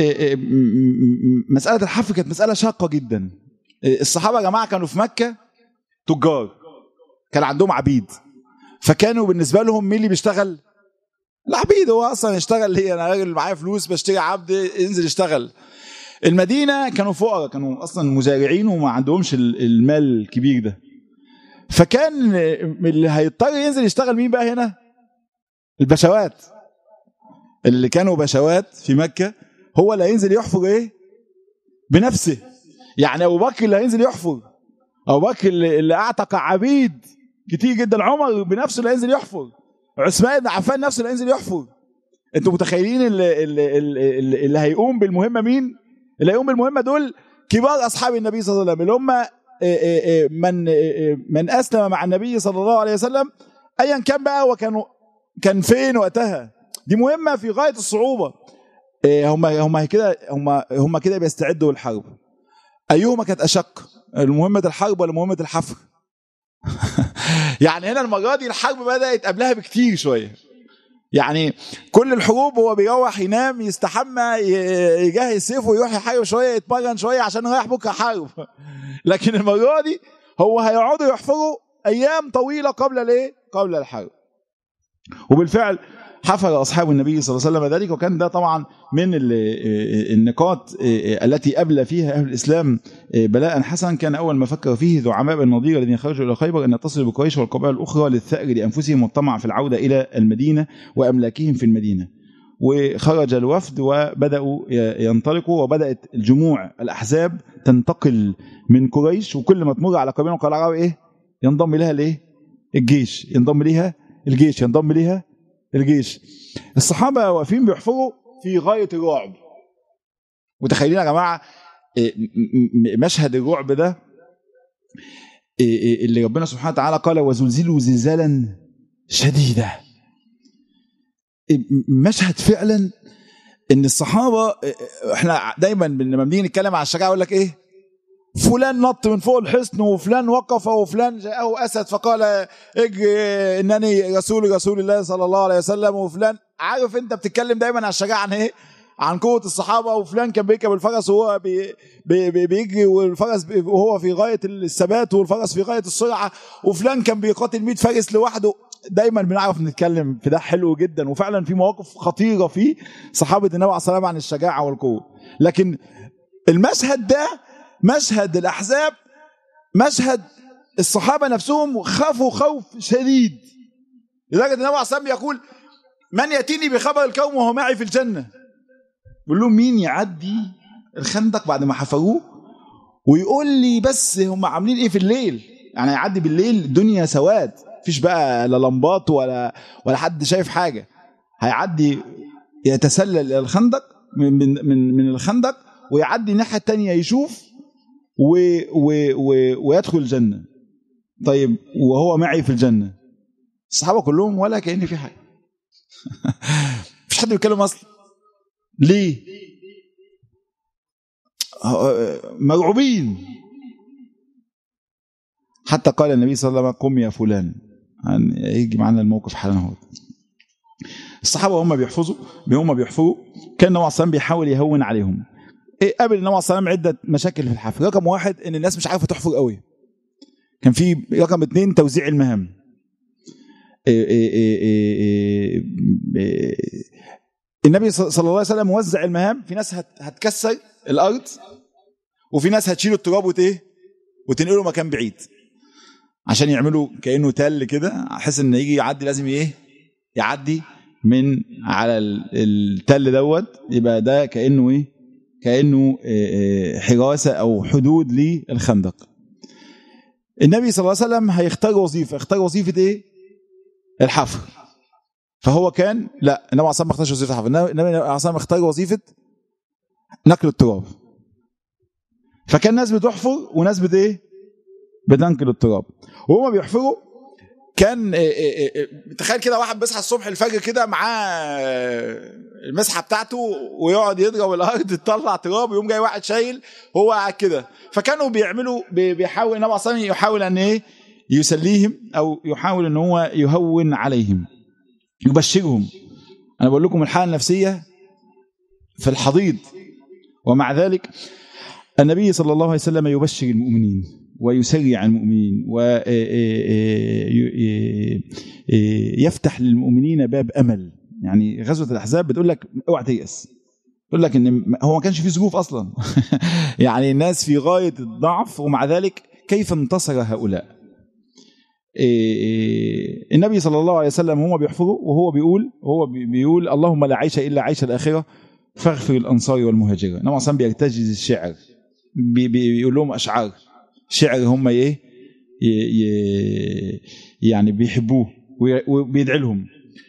مساله الحفر كانت مساله شاقه جدا الصحابه يا جماعه كانوا في مكه تجار كان عندهم عبيد فكانوا بالنسبه لهم مين اللي بيشتغل العبيد هو اصلا يشتغل ليه انا راجل معايا فلوس بشتري عبد انزل اشتغل المدينه كانوا فقراء كانوا اصلا مزارعين وما عندهمش المال الكبير ده فكان اللي هيضطر ينزل يشتغل مين بقى هنا البشوات اللي كانوا بشوات في مكة هو اللي هينزل يحفر ايه بنفسه يعني ابو بكر اللي هينزل يحفر ابو بكر اللي اعتق عبيد كتير جدا عمر بنفسه اللي هينزل يحفر عثمان بن عفان نفسه اللي هينزل يحفر انتوا متخيلين اللي, اللي, اللي, اللي هيقوم بالمهمه مين اللي هيقوم بالمهمه دول كبار اصحاب النبي صلى الله عليه وسلم اللي هم من من اسلم مع النبي صلى الله عليه وسلم ايا كان بقى وكانوا كان فين وقتها دي مهمه في غايه الصعوبه هم هم كده هم هم كده بيستعدوا للحرب ايهما كانت اشق مهمه الحرب ولا مهمه الحفر يعني هنا المره دي الحرب بدات قبلها بكتير شويه يعني كل الحروب هو بيروح ينام يستحمى يجهز سيفه ويروح يحارب شويه يتمرن شويه عشان رايح بكره حرب لكن المره دي هو هيقعدوا يحفروا ايام طويله قبل الايه؟ قبل الحرب. وبالفعل حفر اصحاب النبي صلى الله عليه وسلم ذلك وكان ده طبعا من النقاط التي ابلى فيها اهل الاسلام بلاء حسنا كان اول ما فكر فيه زعماء النضير الذين خرجوا الى خيبر ان يتصلوا بقريش والقبائل الاخرى للثأر لانفسهم والطمع في العوده الى المدينه واملاكهم في المدينه. وخرج الوفد وبداوا ينطلقوا وبدات الجموع الاحزاب تنتقل من قريش وكل ما تمر على قبيله من العرب ايه؟ ينضم اليها الايه؟ الجيش ينضم اليها الجيش ينضم اليها الجيش الصحابه واقفين بيحفروا في غايه الرعب متخيلين يا جماعه مشهد الرعب ده اللي ربنا سبحانه وتعالى قال وزلزلوا زلزالا شديدا مشهد فعلا ان الصحابه احنا دايما لما بنيجي نتكلم عن الشجاعه يقول لك ايه فلان نط من فوق الحصن وفلان وقف وفلان جاءه اسد فقال اجري انني رسول رسول الله صلى الله عليه وسلم وفلان عارف انت بتتكلم دايما عن الشجاعه عن ايه؟ عن قوه الصحابه وفلان كان بيركب الفرس وهو بي بي بيجري والفرس وهو في غايه الثبات والفرس في غايه السرعه وفلان كان بيقاتل 100 فارس لوحده دايما بنعرف نتكلم في ده حلو جدا وفعلا في مواقف خطيره فيه صحابه النبي عليه الصلاه والسلام عن الشجاعه والقوه لكن المشهد ده مشهد الاحزاب مشهد الصحابه نفسهم خافوا خوف شديد لدرجه النبي عليه الصلاه يقول من ياتيني بخبر الكون وهو معي في الجنه بيقول لهم مين يعدي الخندق بعد ما حفروه ويقول لي بس هم عاملين ايه في الليل يعني يعدي بالليل الدنيا سواد مفيش بقى لا لمبات ولا ولا حد شايف حاجه هيعدي يتسلل الى الخندق من من من, من الخندق ويعدي الناحيه الثانيه يشوف و و و ويدخل الجنه طيب وهو معي في الجنه الصحابه كلهم ولا كان في حاجه مفيش حد بيتكلم اصلا ليه مرعوبين حتى قال النبي صلى الله عليه وسلم قم يا فلان يجي معنا الموقف حالا اهو الصحابه هم بيحفظوا هم بيحفظوا كان النبي صلى بيحاول يهون عليهم إيه قابل النبي صلى الله عليه وسلم عده مشاكل في الحفر رقم واحد ان الناس مش عارفه تحفر قوي كان في رقم اثنين توزيع المهام إيه إيه إيه إيه إيه النبي صلى الله عليه وسلم وزع المهام في ناس هتكسر الارض وفي ناس هتشيل التراب وت ايه وتنقله مكان بعيد عشان يعملوا كانه تل كده احس ان يجي يعدي لازم ايه يعدي من على التل دوت يبقى ده كانه ايه كانه حراسه او حدود للخندق النبي صلى الله عليه وسلم هيختار وظيفه اختار وظيفه ايه الحفر فهو كان لا النبي عليه الصلاه ما اختارش وظيفه الحفر النبي عليه الصلاه اختار وظيفه نقل التراب فكان ناس بتحفر وناس بت ايه بتنقل التراب وهما بيحفروا كان تخيل كده واحد بيصحى الصبح الفجر كده معاه المسحه بتاعته ويقعد يضرب الارض تطلع تراب ويقوم جاي واحد شايل هو قاعد كده فكانوا بيعملوا بيحاول النبي صلى يحاول ان ايه يسليهم او يحاول ان هو يهون عليهم يبشرهم انا بقول لكم الحاله النفسيه في الحضيض ومع ذلك النبي صلى الله عليه وسلم يبشر المؤمنين ويسرع المؤمنين ويفتح للمؤمنين باب امل يعني غزوه الاحزاب بتقول لك اوعى تيأس تقول لك ان هو ما كانش في ظروف اصلا يعني الناس في غايه الضعف ومع ذلك كيف انتصر هؤلاء النبي صلى الله عليه وسلم هم بيحفظوا وهو بيقول هو بيقول اللهم لا عيش الا عيش الاخره فاغفر الانصار والمهاجرين النبي صلى بيرتجز الشعر بيقول لهم اشعار شعر هم ايه يعني بيحبوه وبيدعي لهم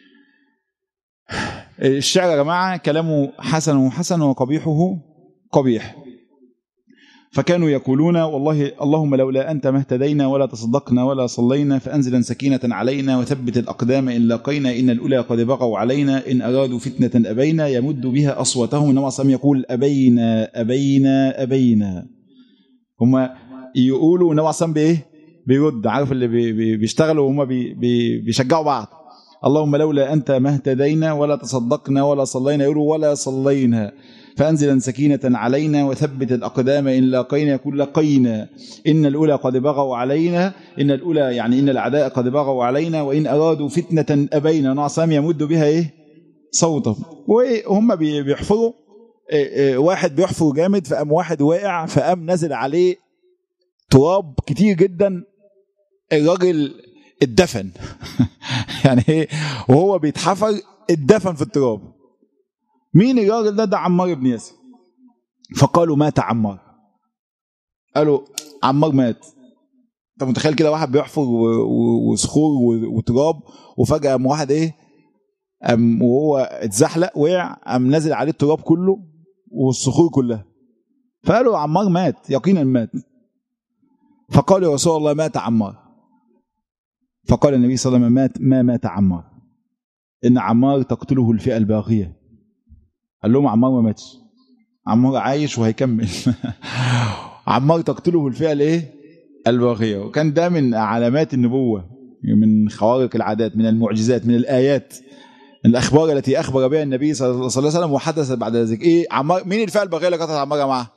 الشعر يا جماعه كلامه حسن حسن وقبيحه قبيح فكانوا يقولون والله اللهم لولا انت ما اهتدينا ولا تصدقنا ولا صلينا فانزلا سكينه علينا وثبت الاقدام ان لاقينا ان الاولى قد بغوا علينا ان ارادوا فتنه ابينا يمد بها اصواتهم النبي صلى يقول ابينا ابينا ابينا هم يقولوا النبي صلى بايه؟ بيرد عارف اللي بي بي بيشتغلوا وهم بي بي بيشجعوا بعض اللهم لولا أنت ما اهتدينا ولا تصدقنا ولا صلينا يقولوا ولا صلينا فأنزلا سكينة علينا وثبت الأقدام إن لاقينا يقول لقينا إن الأولى قد بغوا علينا إن الأولى يعني إن الأعداء قد بغوا علينا وإن أرادوا فتنة أبينا نعصام يمد بها إيه صوته وهم بيحفروا واحد بيحفر جامد فقام واحد واقع فقام نزل عليه تراب كتير جدا الراجل اتدفن يعني ايه وهو بيتحفر اتدفن في التراب مين الراجل ده ده عمار بن ياسر فقالوا مات عمار قالوا عمار مات انت متخيل كده واحد بيحفر وصخور وتراب وفجاه قام واحد ايه قام وهو اتزحلق وقع قام نازل عليه التراب كله والصخور كلها فقالوا عمار مات يقينا مات فقال يا رسول الله مات عمار فقال النبي صلى الله عليه وسلم مات ما مات عمار ان عمار تقتله الفئه الباغيه قال لهم عمار ما ماتش عمار عايش وهيكمل عمار تقتله الفئه الايه الباغيه وكان ده من علامات النبوه من خوارق العادات من المعجزات من الايات الاخبار التي اخبر بها النبي صلى الله عليه وسلم وحدث بعد ذلك ايه عمار مين الفئه الباغيه اللي قتلت عمار يا جماعه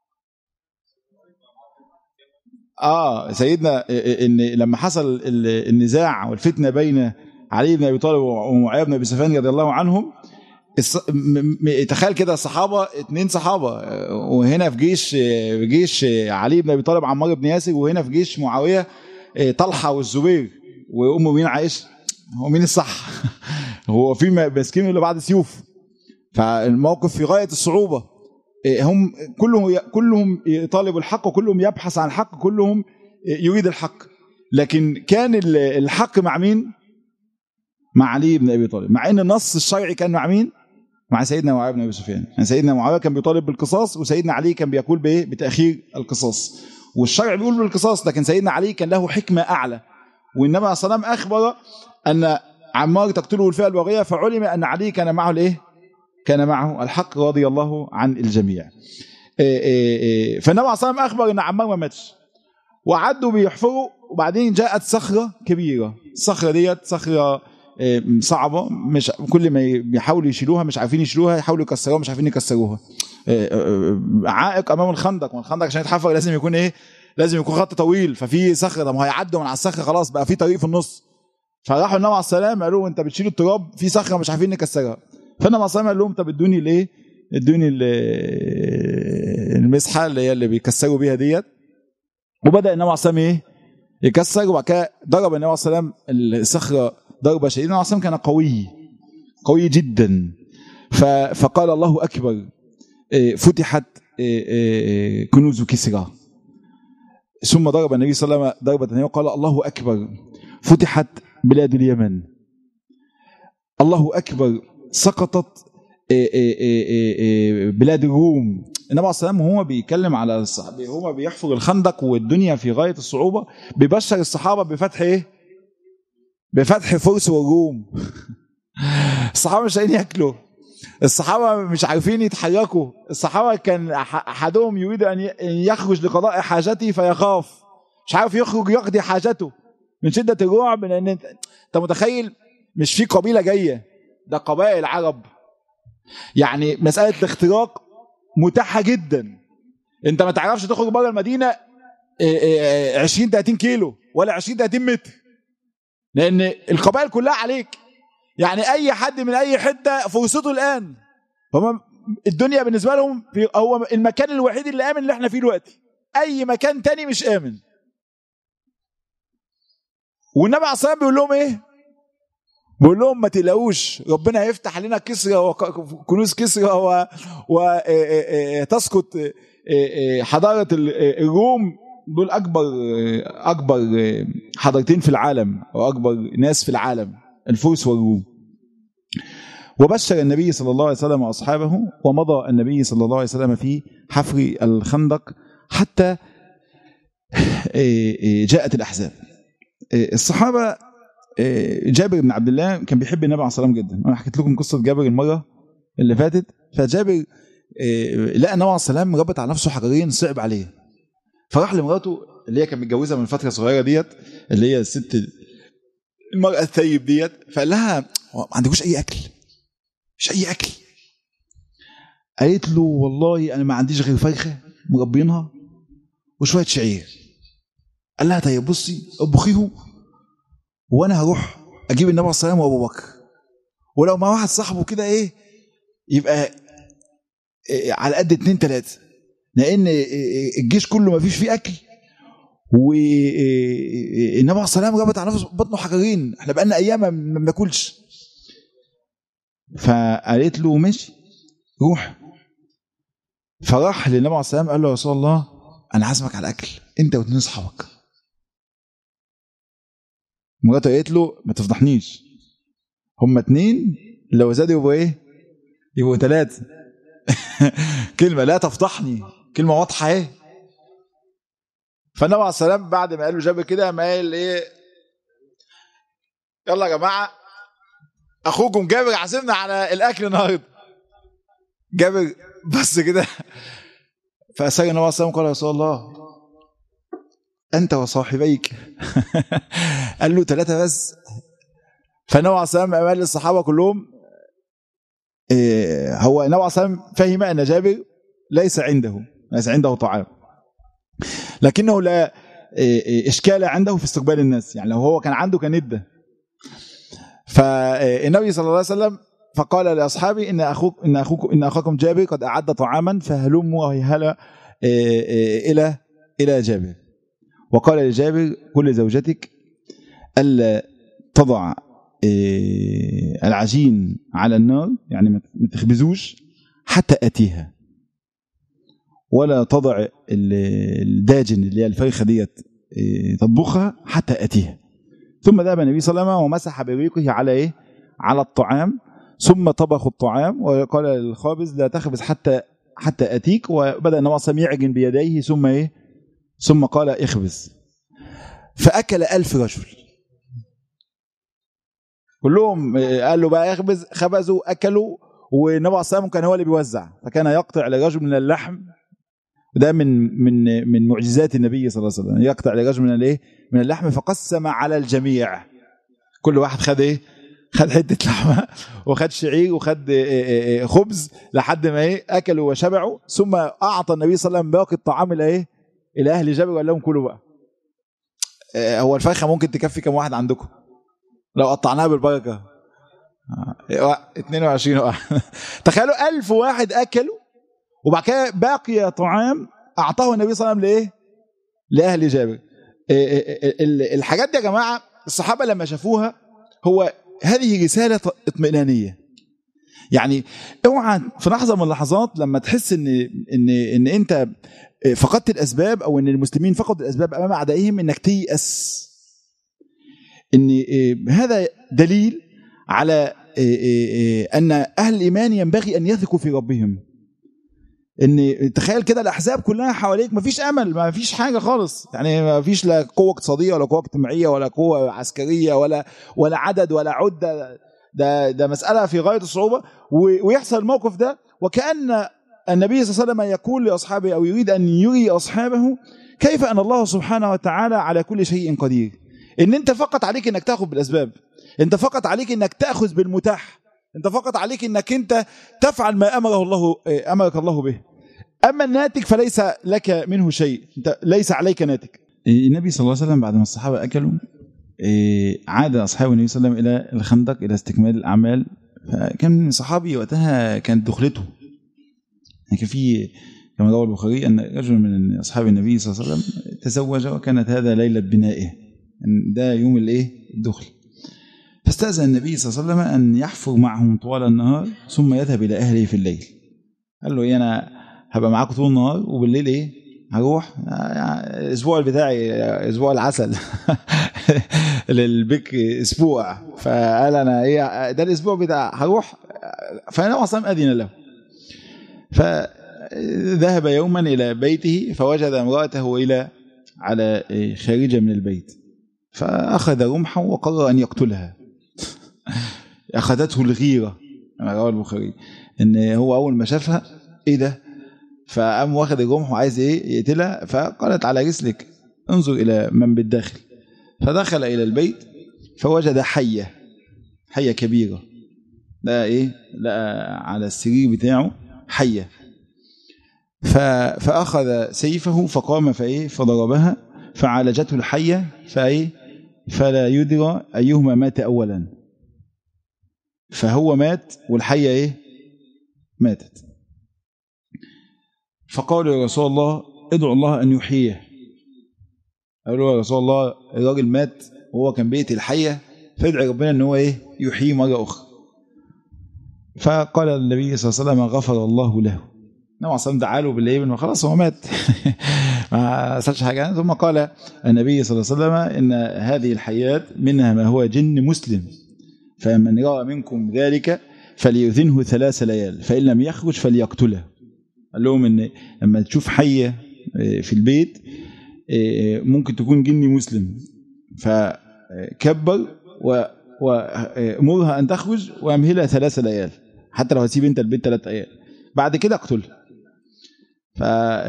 اه سيدنا ان لما حصل النزاع والفتنه بين علي بن ابي طالب ومعاويه بن ابي سفيان رضي الله عنهم تخيل كده الصحابه اثنين صحابه وهنا في جيش في جيش علي بن ابي طالب عمار بن ياسر وهنا في جيش معاويه طلحه والزبير وام مين عائشه هو مين الصح هو في ماسكين اللي بعد سيوف فالموقف في غايه الصعوبه هم كلهم كلهم يطالبوا الحق وكلهم يبحث عن الحق كلهم يريد الحق لكن كان الحق مع مين مع علي بن ابي طالب مع ان النص الشرعي كان مع مين مع سيدنا معاويه بن ابي سفيان يعني سيدنا معاويه كان بيطالب بالقصاص وسيدنا علي كان بيقول بايه بتاخير القصاص والشرع بيقول بالقصاص لكن سيدنا علي كان له حكمه اعلى والنبي عليه الصلاه والسلام اخبر ان عمار تقتله الفئه الباغيه فعلم ان علي كان معه الايه كان معه الحق رضي الله عن الجميع فالنبي عليه الصلاه والسلام اخبر ان عمار ما ماتش وعدوا بيحفروا وبعدين جاءت صخره كبيره الصخره ديت صخره صعبه مش كل ما بيحاولوا يشيلوها مش عارفين يشيلوها يحاولوا يكسروها مش عارفين يكسروها عائق امام الخندق والخندق عشان يتحفر لازم يكون ايه لازم يكون خط طويل ففي صخره طب هيعدوا من على الصخره خلاص بقى في طريق في النص فراحوا النبي عليه السلام قالوا انت بتشيل التراب في صخره مش عارفين نكسرها فالنبي عليه السلام قال لهم طب ادوني الايه ادوني المسحه اللي هي اللي بيكسروا بيها ديت وبدا النبي عليه السلام ايه يكسر وبعد كده ضرب النبي عليه السلام الصخره ضربه شديده النبي عليه السلام كان قوي قوي جدا فقال الله اكبر فتحت كنوز كسرى ثم ضرب النبي صلى الله عليه وسلم ضربه ثانيه وقال الله اكبر فتحت بلاد اليمن الله اكبر سقطت بلاد الروم النبي عليه السلام وهو بيتكلم على الصحابه هو بيحفر الخندق والدنيا في غايه الصعوبه بيبشر الصحابه بفتح ايه؟ بفتح فرس والروم الصحابه مش لاقيين ياكلوا الصحابه مش عارفين يتحركوا الصحابه كان احدهم يريد ان يخرج لقضاء حاجته فيخاف مش عارف يخرج يقضي حاجته من شده الرعب لان انت متخيل مش في قبيله جايه ده قبائل عرب يعني مساله الاختراق متاحه جدا انت ما تعرفش تخرج بره المدينه 20 30 كيلو ولا 20 30 متر لان القبائل كلها عليك يعني اي حد من اي حته فرصته الان هم الدنيا بالنسبه لهم في هو المكان الوحيد اللي امن اللي احنا فيه دلوقتي اي مكان تاني مش امن والنبي عليه الصلاه بيقول لهم ايه بيقول لهم ما تقلقوش ربنا هيفتح علينا كسرى وكنوز كسرى وتسقط حضاره الروم دول اكبر اكبر حضارتين في العالم واكبر ناس في العالم الفرس والروم وبشر النبي صلى الله عليه وسلم واصحابه ومضى النبي صلى الله عليه وسلم في حفر الخندق حتى جاءت الاحزاب الصحابه جابر بن عبد الله كان بيحب النبي عليه الصلاه والسلام جدا انا حكيت لكم قصه جابر المره اللي فاتت فجابر لقى النبي عليه السلام ربط على نفسه حجرين صعب عليه فراح لمراته اللي هي كان متجوزها من فتره صغيره ديت اللي هي الست المرأة الثيب ديت فقال لها ما عندكوش أي أكل مش أي أكل قالت له والله أنا ما عنديش غير فرخة مربينها وشوية شعير قال لها طيب بصي اطبخيه وأنا هروح أجيب النبي صلى الله عليه وسلم وأبو بكر ولو مع واحد صاحبه كده إيه يبقى إيه على قد اتنين تلاتة لأن الجيش كله ما فيش فيه أكل والنبي عليه الصلاه والسلام جابت على نفسه بطنه حجرين احنا بقالنا ايام ما بناكلش فقالت له ماشي روح فراح للنبي عليه الصلاه والسلام قال له يا رسول الله انا عازمك على الاكل انت واثنين اصحابك مراته قالت له ما تفضحنيش هما اتنين لو زادوا يبقوا ايه؟ يبقوا ثلاثه كلمه لا تفضحني كلمه واضحه ايه فالنبي عليه السلام بعد ما قال له جابر كده ما قال ايه يلا يا جماعه اخوكم جابر عازمنا على الاكل النهارده جابر بس كده فاسال النبي عليه السلام قال يا رسول الله انت وصاحبيك قال له ثلاثه بس فالنبي عليه السلام قال للصحابه كلهم إيه هو النبي عليه السلام فهم ان جابر ليس عنده ليس عنده طعام لكنه لا اشكال عنده في استقبال الناس يعني لو هو كان عنده كان ادى فالنبي صلى الله عليه وسلم فقال لاصحابه ان اخوك ان اخوكم ان اخاكم جابر قد اعد طعاما فهلموا وهلا الى الى جابر وقال لجابر كل زوجتك الا تضع العجين على النار يعني ما تخبزوش حتى اتيها ولا تضع الداجن اللي هي الفرخه ديت تطبخها حتى اتيها ثم ذهب النبي صلى الله عليه وسلم ومسح بريقه على ايه؟ على الطعام ثم طبخ الطعام وقال للخابز لا تخبز حتى حتى اتيك وبدا النبي صلى الله عليه وسلم يعجن بيديه ثم ايه؟ ثم قال اخبز فاكل ألف رجل كلهم قال له بقى اخبز خبزوا اكلوا والنبي عليه الصلاه والسلام كان هو اللي بيوزع فكان يقطع لرجل من اللحم وده من من من معجزات النبي صلى الله عليه وسلم يقطع لرجل من الايه من اللحم فقسم على الجميع كل واحد خد ايه خد حته لحمه وخد شعير وخد خبز لحد ما ايه اكلوا وشبعوا ثم اعطى النبي صلى الله عليه وسلم باقي الطعام الى ايه الى اهل جبل وقال لهم كلوا بقى هو الفرخه ممكن تكفي كم واحد عندكم لو قطعناها بالبركه 22 واحد تخيلوا 1000 واحد اكلوا وبعد كده باقي طعام اعطاه النبي صلى الله عليه وسلم لايه؟ لاهل جابر. الحاجات دي يا جماعه الصحابه لما شافوها هو هذه رساله اطمئنانيه. يعني اوعى في لحظه من اللحظات لما تحس ان ان ان انت فقدت الاسباب او ان المسلمين فقدوا الاسباب امام اعدائهم انك تيأس. ان هذا دليل على ان اهل الايمان ينبغي ان يثقوا في ربهم. ان تخيل كده الاحزاب كلها حواليك مفيش امل مفيش حاجه خالص يعني مفيش لا قوه اقتصاديه ولا قوه اجتماعيه ولا قوه عسكريه ولا ولا عدد ولا عده ده ده مساله في غايه الصعوبه ويحصل الموقف ده وكان النبي صلى الله عليه وسلم يقول لاصحابه او يريد ان يري اصحابه كيف ان الله سبحانه وتعالى على كل شيء قدير ان انت فقط عليك انك تاخذ بالاسباب انت فقط عليك انك تاخذ بالمتاح انت فقط عليك انك انت تفعل ما امره الله امرك الله به اما الناتج فليس لك منه شيء انت ليس عليك ناتج النبي صلى الله عليه وسلم بعد ما الصحابه اكلوا عاد اصحاب النبي صلى الله عليه وسلم الى الخندق الى استكمال الاعمال فكان صحابي وقتها كانت دخلته يعني كان في كما روى البخاري ان رجل من اصحاب النبي صلى الله عليه وسلم تزوج وكانت هذا ليله بنائه ده يوم الايه الدخل فاستاذن النبي صلى الله عليه وسلم ان يحفر معهم طوال النهار ثم يذهب الى اهله في الليل قال له ايه انا هبقى معاكم طول النهار وبالليل ايه هروح الاسبوع بتاعي اسبوع العسل للبك اسبوع فقال انا ايه ده الاسبوع بتاع هروح فانا اصلا اذن له فذهب يوما الى بيته فوجد امراته الى على خارجه من البيت فاخذ رمحا وقرر ان يقتلها اخذته الغيره كما رواه البخاري ان هو اول ما شافها ايه ده فقام واخد الرمح وعايز ايه يقتلها فقالت على رسلك انظر الى من بالداخل فدخل الى البيت فوجد حية حية كبيرة لقى إيه لقى على السرير بتاعه حية فأخذ سيفه فقام فإيه فضربها فعالجته الحية فإيه فلا يدرى أيهما مات أولا فهو مات والحية إيه ماتت فقالوا يا رسول الله ادعو الله أن يحييه قالوا يا رسول الله الراجل مات وهو كان بيقتل الحية فادعي ربنا أن هو إيه يحييه مرة أخرى فقال النبي صلى الله عليه وسلم غفر الله له النبي صلى الله عليه وسلم بالليل خلاص هو مات ما سالش حاجه ثم قال النبي صلى الله عليه وسلم ان هذه الحيات منها ما هو جن مسلم فمن راى منكم ذلك فليؤذنه ثلاث ليال فان لم يخرج فليقتله قال لهم ان لما تشوف حيه في البيت ممكن تكون جني مسلم فكبر وامرها ان تخرج وامهلها ثلاث ليال حتى لو هتسيب انت البيت ثلاث ايام بعد كده اقتلها ف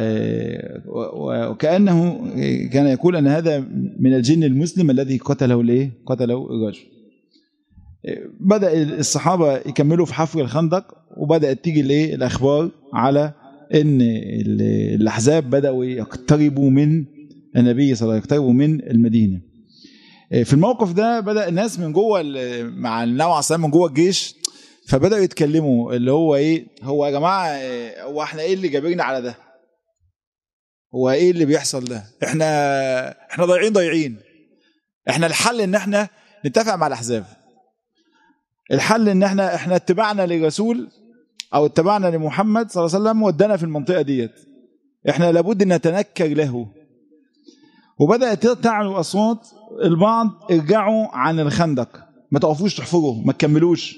وكانه كان يقول ان هذا من الجن المسلم الذي قتله الايه قتله الرجل بدا الصحابه يكملوا في حفر الخندق وبدات تيجي الايه الاخبار على ان الاحزاب بداوا يقتربوا من النبي صلى الله عليه وسلم يقتربوا من المدينه في الموقف ده بدا الناس من جوه مع النبي عليه الصلاه من جوه الجيش فبداوا يتكلموا اللي هو ايه هو يا جماعه هو احنا ايه اللي جابرنا على ده هو ايه اللي بيحصل ده احنا احنا ضايعين ضايعين احنا الحل ان احنا نتفق مع الاحزاب الحل ان احنا احنا اتبعنا للرسول او اتبعنا لمحمد صلى الله عليه وسلم ودانا في المنطقه ديت احنا لابد ان نتنكر له وبدات تعلو اصوات البعض ارجعوا عن الخندق ما تقفوش تحفروا ما تكملوش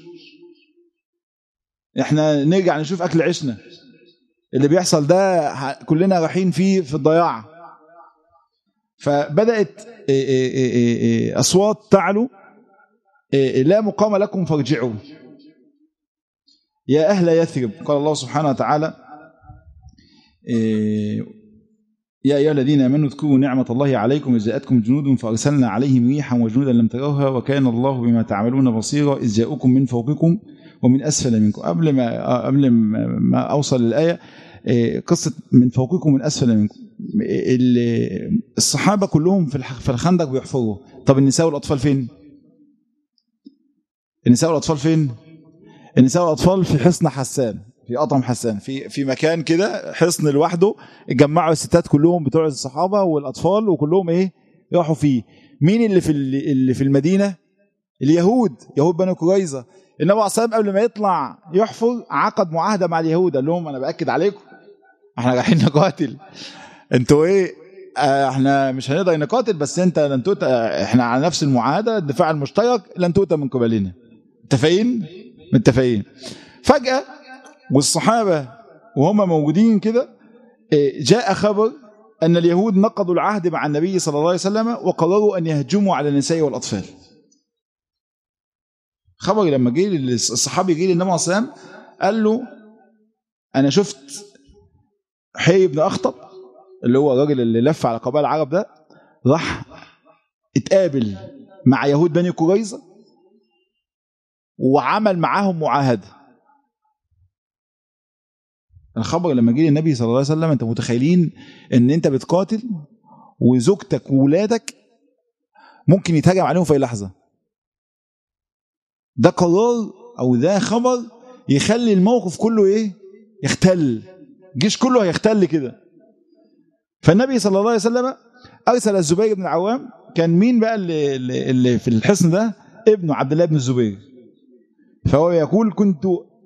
احنا نرجع نشوف اكل عيشنا اللي بيحصل ده كلنا رايحين فيه في الضياع فبدات اصوات تعلو لا مقام لكم فارجعوا يا اهل يثرب قال الله سبحانه وتعالى يا ايها الذين امنوا اذكروا نعمه الله عليكم اذ جاءتكم جنود فارسلنا عليهم ريحا وجنودا لم تروها وكان الله بما تعملون بصيرا اذ جاءوكم من فوقكم ومن اسفل منكم قبل ما قبل ما اوصل للايه قصه من فوقكم ومن اسفل منكم الصحابه كلهم في الخندق بيحفروا طب النساء والاطفال فين النساء والاطفال فين النساء والاطفال في حصن حسان في اطعم حسان في في مكان كده حصن لوحده اتجمعوا الستات كلهم بتوع الصحابه والاطفال وكلهم ايه راحوا فيه مين اللي في اللي في المدينه اليهود يهود بني قريظه النبي عليه الصلاه قبل ما يطلع يحفر عقد معاهده مع اليهود قال لهم انا باكد عليكم احنا رايحين نقاتل انتوا ايه اه احنا مش هنقدر نقاتل بس انت لن تؤتى احنا على نفس المعاهده الدفاع المشترك لن تؤتى من قبلنا متفقين متفقين فجاه والصحابه وهم موجودين كده جاء خبر ان اليهود نقضوا العهد مع النبي صلى الله عليه وسلم وقرروا ان يهجموا على النساء والاطفال خبر لما جه الصحابي جه للنبي عليه الصلاه قال له انا شفت حي بن اخطب اللي هو الراجل اللي لف على قبائل العرب ده راح اتقابل مع يهود بني قريظه وعمل معاهم معاهده الخبر لما جه للنبي صلى الله عليه وسلم انت متخيلين ان انت بتقاتل وزوجتك وولادك ممكن يتهجم عليهم في اي لحظه ده قرار او ده خبر يخلي الموقف كله ايه يختل الجيش كله هيختل كده فالنبي صلى الله عليه وسلم ارسل الزبير بن العوام كان مين بقى اللي, اللي في الحصن ده ابنه عبد الله بن الزبير فهو يقول كنت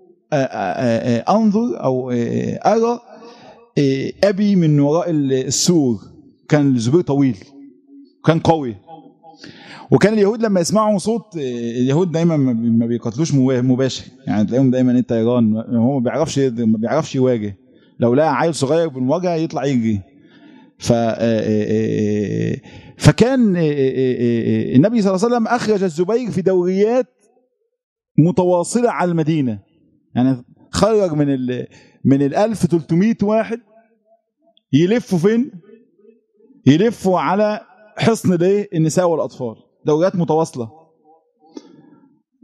انظر او ارى ابي من وراء السور كان الزبير طويل كان قوي وكان اليهود لما يسمعوا صوت اليهود دايما ما بيقاتلوش مباشر يعني تلاقيهم دايما انت ايران هو ما بيعرفش ما بيعرفش يواجه لو لقى عيل صغير بالمواجهه يطلع يجري ف فكان النبي صلى الله عليه وسلم اخرج الزبير في دوريات متواصله على المدينه يعني خرج من ال من ال 1300 واحد يلفوا فين؟ يلفوا على حصن الايه؟ النساء والاطفال دوريات متواصله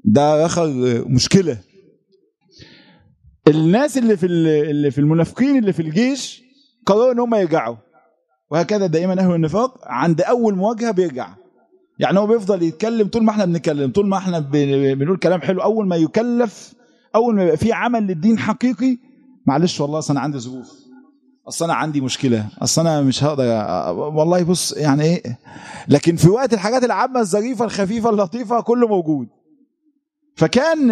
ده اخر مشكله الناس اللي في اللي في المنافقين اللي في الجيش قرروا ان هم يرجعوا وهكذا دائما اهل النفاق عند اول مواجهه بيرجع يعني هو بيفضل يتكلم طول ما احنا بنتكلم طول ما احنا بنقول كلام حلو اول ما يكلف اول ما يبقى في عمل للدين حقيقي معلش والله اصل انا عندي ظروف اصل انا عندي مشكله اصل انا مش هقدر والله بص يعني ايه لكن في وقت الحاجات العامه الظريفه الخفيفه اللطيفه كله موجود فكان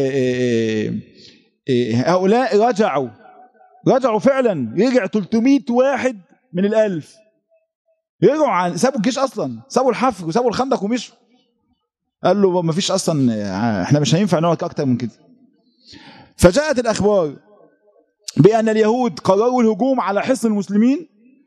هؤلاء رجعوا رجعوا فعلا رجع 300 واحد من الألف رجعوا عن سابوا الجيش اصلا سابوا الحفر وسابوا الخندق ومشوا قال له ما فيش اصلا احنا مش هينفع نقعد اكتر من كده فجاءت الاخبار بان اليهود قرروا الهجوم على حصن المسلمين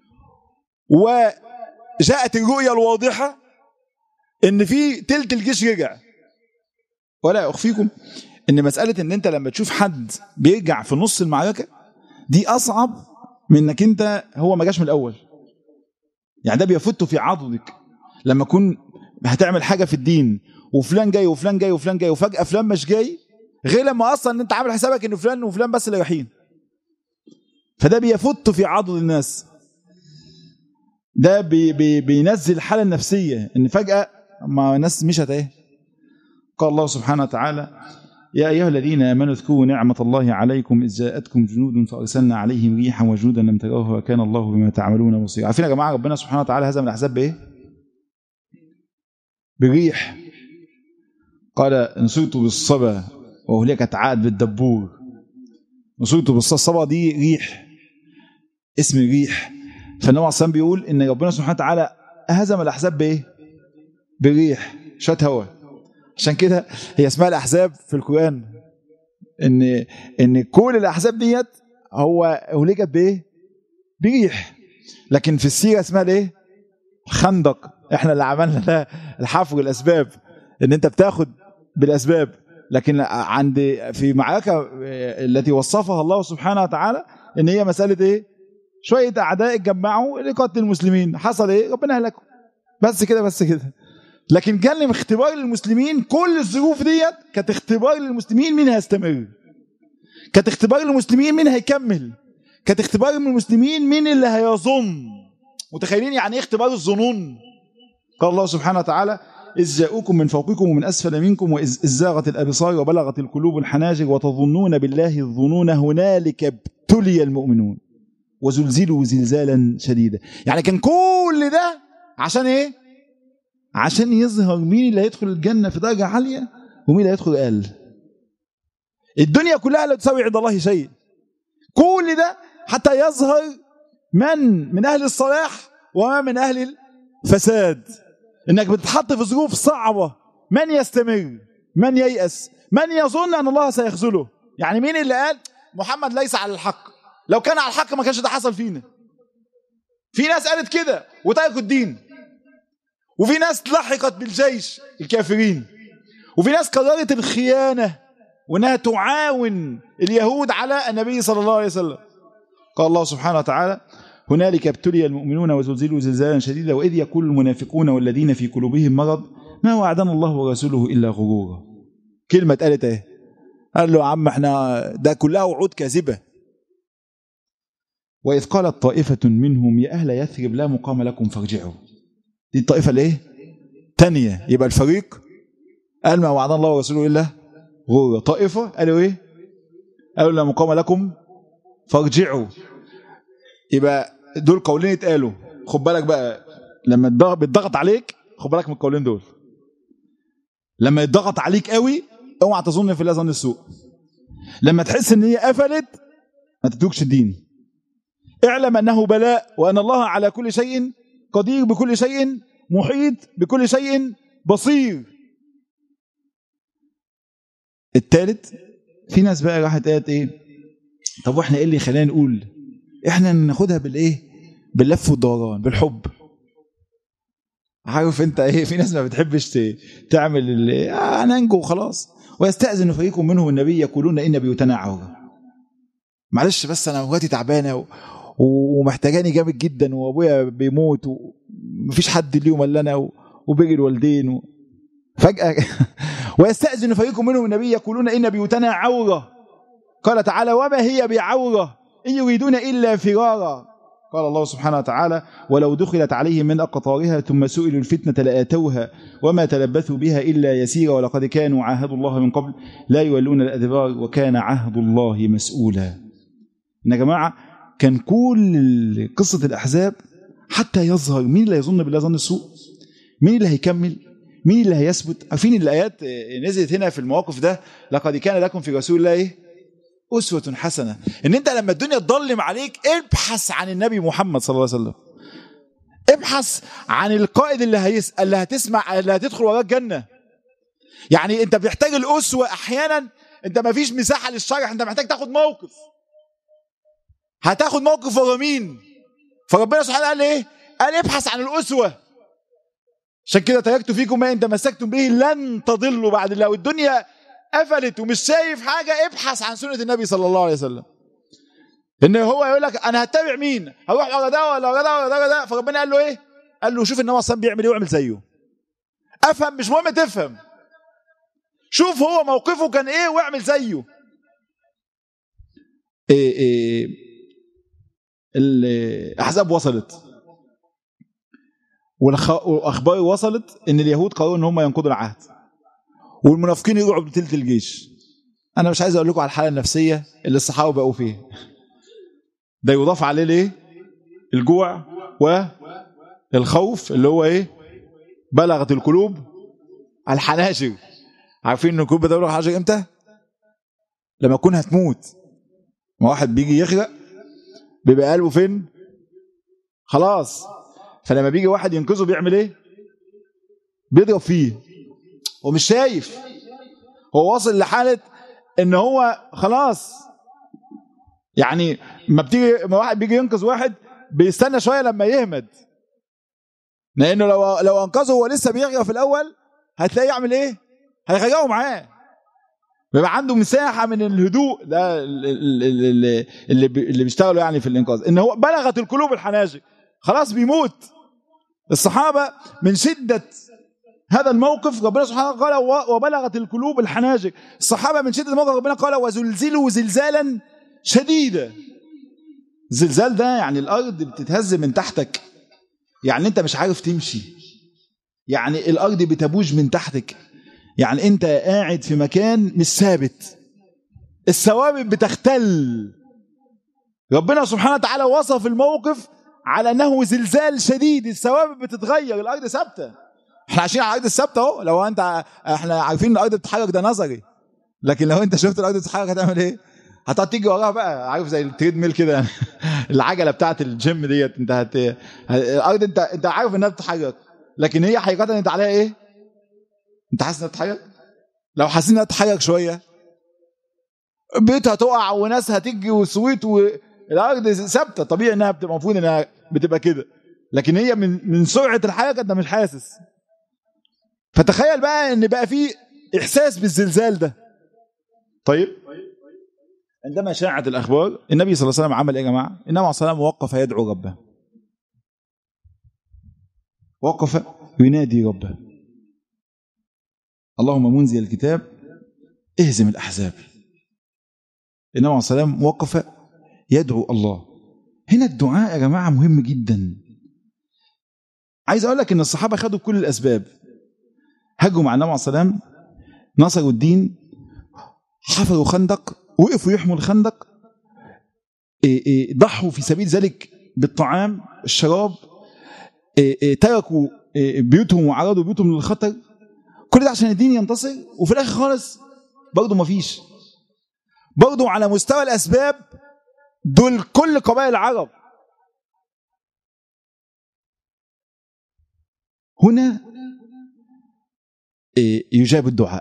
وجاءت الرؤيه الواضحه ان في تلت الجيش رجع ولا اخفيكم ان مساله ان انت لما تشوف حد بيرجع في نص المعركه دي اصعب من انك انت هو ما جاش من الاول يعني ده بيفت في عضدك لما تكون هتعمل حاجه في الدين وفلان جاي وفلان جاي وفلان جاي وفجاه فلان مش جاي غير لما اصلا ان انت عامل حسابك ان فلان وفلان بس اللي رايحين فده بيفت في عضد الناس ده بي بي بينزل الحاله النفسيه ان فجاه ما الناس مشت ايه قال الله سبحانه وتعالى يا أيها الذين آمنوا اذكروا نعمة الله عليكم إذ جاءتكم جنود فأرسلنا عليهم ريحا وجنودا لم تروها وكان الله بما تعملون بصيرا عارفين يا جماعة ربنا سبحانه وتعالى هزم الأحزاب بإيه؟ بريح قال نصرت بالصبا وأهلكت عاد بالدبور نصرت بالصبا دي ريح اسم ريح فالنبي عليه الصلاة بيقول إن ربنا سبحانه وتعالى هزم الأحزاب بإيه؟ بريح شوية هواء عشان كده هي اسمها الاحزاب في القران ان ان كل الاحزاب ديت هو اهلكت بايه؟ بريح لكن في السيره اسمها الايه؟ خندق احنا اللي عملنا ده الحفر الاسباب ان انت بتاخد بالاسباب لكن عند في معركه التي وصفها الله سبحانه وتعالى ان هي مساله ايه؟ شويه اعداء اتجمعوا لقتل المسلمين حصل ايه؟ ربنا هلكهم بس كده بس كده لكن كان اختبار للمسلمين كل الظروف ديت كانت اختبار للمسلمين مين هيستمر كانت اختبار للمسلمين مين هيكمل كانت اختبار للمسلمين مين اللي هيظن متخيلين يعني ايه اختبار الظنون قال الله سبحانه وتعالى إذ جاءوكم من فوقكم ومن أسفل منكم وإذ زاغت الأبصار وبلغت القلوب الحناجر وتظنون بالله الظنون هنالك ابتلي المؤمنون وزلزلوا زلزالا شديدا يعني كان كل ده عشان ايه عشان يظهر مين اللي هيدخل الجنة في درجة عالية ومين اللي هيدخل أقل الدنيا كلها لا تساوي عند الله شيء كل ده حتى يظهر من من أهل الصلاح وما من أهل الفساد إنك بتتحط في ظروف صعبة من يستمر من ييأس من يظن أن الله سيخذله يعني مين اللي قال محمد ليس على الحق لو كان على الحق ما كانش ده حصل فينا في ناس قالت كده وتركوا الدين وفي ناس لحقت بالجيش الكافرين وفي ناس قررت الخيانة وانها تعاون اليهود على النبي صلى الله عليه وسلم قال الله سبحانه وتعالى هنالك ابتلي المؤمنون وزلزلوا زلزالا شديدا واذ يقول المنافقون والذين في قلوبهم مرض ما وعدنا الله ورسوله الا غرورا كلمه اتقالت ايه قال له يا عم احنا ده كلها وعود كاذبه واذ قالت طائفه منهم يا اهل يثرب لا مقام لكم فارجعوا دي الطائفه الايه تانية يبقى الفريق قال ما وعدنا الله ورسوله الا غرورا طائفه قالوا ايه قالوا لا مقام لكم فارجعوا يبقى دول قولين اتقالوا خد بالك بقى لما بيتضغط عليك خد بالك من القولين دول لما يتضغط عليك قوي اوعى تظن في الله ظن السوء لما تحس ان هي قفلت ما تتركش الدين اعلم انه بلاء وان الله على كل شيء قدير بكل شيء محيط بكل شيء بصير الثالث في ناس بقى راحت قالت ايه طب واحنا ايه اللي خلينا نقول احنا ناخدها بالايه باللف والدوران بالحب عارف انت ايه في ناس ما بتحبش تعمل اللي آه ننجو وخلاص ويستأذن فريق منهم النبي يقولون ان بيوتنا عوره معلش بس انا مراتي تعبانه و... ومحتاجاني جامد جدا وابويا بيموت ومفيش حد اليوم الا انا وبيجي الوالدين و... فجاه ويستأذن فريق منهم النبي يقولون إن بيوتنا عورة قال تعالى وما هي بعورة إن يريدون إلا فرارا قال الله سبحانه وتعالى ولو دخلت عليهم من أقطارها ثم سئلوا الفتنة لآتوها وما تلبثوا بها إلا يسيرا ولقد كانوا عاهدوا الله من قبل لا يولون الأدبار وكان عهد الله مسؤولا إن يا جماعة كان كل قصة الأحزاب حتى يظهر مين اللي يظن بالله ظن السوء مين اللي هيكمل مين اللي هيثبت عارفين الآيات نزلت هنا في المواقف ده لقد كان لكم في رسول الله إيه؟ أسوة حسنة إن أنت لما الدنيا تضلم عليك ابحث عن النبي محمد صلى الله عليه وسلم ابحث عن القائد اللي هيس... اللي هتسمع اللي هتدخل وراه الجنة يعني أنت بتحتاج الأسوة أحيانا أنت ما فيش مساحة للشرح أنت محتاج تاخد موقف هتاخد موقف ورا مين فربنا سبحانه قال ايه قال ابحث عن الأسوة عشان كده تركت فيكم ما ان تمسكتم به لن تضلوا بعد الله والدنيا قفلت ومش شايف حاجة ابحث عن سنة النبي صلى الله عليه وسلم ان هو يقول لك انا هتبع مين هروح ورا ده ولا ورا ده ولا ورا ده فربنا قال له ايه قال له شوف النبي اصلا بيعمل ايه واعمل زيه افهم مش مهم تفهم شوف هو موقفه كان ايه واعمل زيه إيه إيه الاحزاب وصلت والاخبار وصلت ان اليهود قرروا ان هم ينقضوا العهد والمنافقين يرجعوا بثلث الجيش انا مش عايز اقول لكم على الحاله النفسيه اللي الصحابه بقوا فيها ده يضاف عليه الايه الجوع والخوف اللي هو ايه بلغت القلوب الحناجر عارفين ان القلوب بتبلغ الحناجر امتى لما تكون هتموت ما واحد بيجي يخرق بيبقى قلبه فين خلاص فلما بيجي واحد ينقذه بيعمل ايه بيضرب فيه هو مش شايف هو واصل لحالة ان هو خلاص يعني ما بتيجي ما واحد بيجي ينقذ واحد بيستنى شوية لما يهمد لانه لو لو انقذه هو لسه بيغرق في الاول هتلاقيه يعمل ايه هيغرقه معاه بيبقى عنده مساحه من الهدوء ده اللي اللي اللي بيشتغلوا يعني في الانقاذ ان هو بلغت القلوب الحناجر خلاص بيموت الصحابه من شده هذا الموقف ربنا سبحانه قال وبلغت القلوب الحناجر الصحابه من شده الموقف ربنا قال وزلزلوا زلزالا شديدا الزلزال ده يعني الارض بتتهز من تحتك يعني انت مش عارف تمشي يعني الارض بتبوج من تحتك يعني انت قاعد في مكان مش ثابت الثوابت بتختل ربنا سبحانه وتعالى وصف الموقف على انه زلزال شديد الثوابت بتتغير الارض ثابته احنا عايشين على الارض الثابته اهو لو انت احنا عارفين ان الارض بتتحرك ده نظري لكن لو انت شفت الارض بتتحرك هتعمل ايه هتقعد تيجي وراها بقى عارف زي التريد ميل كده العجله بتاعت الجيم ديت انت هت... الارض انت انت عارف انها بتتحرك لكن هي حقيقه انت عليها ايه انت حاسس انها بتتحرك لو حاسس انها بتتحرك شويه بيتها تقع وناس هتيجي وصويت والارض ثابته طبيعي انها بتبقى المفروض انها بتبقى كده لكن هي من من سرعه الحركه انت مش حاسس فتخيل بقى ان بقى في احساس بالزلزال ده طيب عندما شاعت الاخبار النبي صلى الله عليه وسلم عمل ايه يا جماعه النبي عليه الصلاه والسلام وقف يدعو ربه وقف ينادي ربه اللهم منزل الكتاب اهزم الاحزاب النبي عليه الصلاه والسلام وقف يدعو الله هنا الدعاء يا جماعه مهم جدا عايز اقول لك ان الصحابه خدوا كل الاسباب هجوا مع النبي عليه الصلاه والسلام نصروا الدين حفروا خندق وقفوا يحموا الخندق ضحوا في سبيل ذلك بالطعام الشراب تركوا بيوتهم وعرضوا بيوتهم للخطر كل ده عشان الدين ينتصر وفي الاخر خالص برضه ما فيش برضه على مستوى الاسباب دول كل قبائل العرب هنا يجاب الدعاء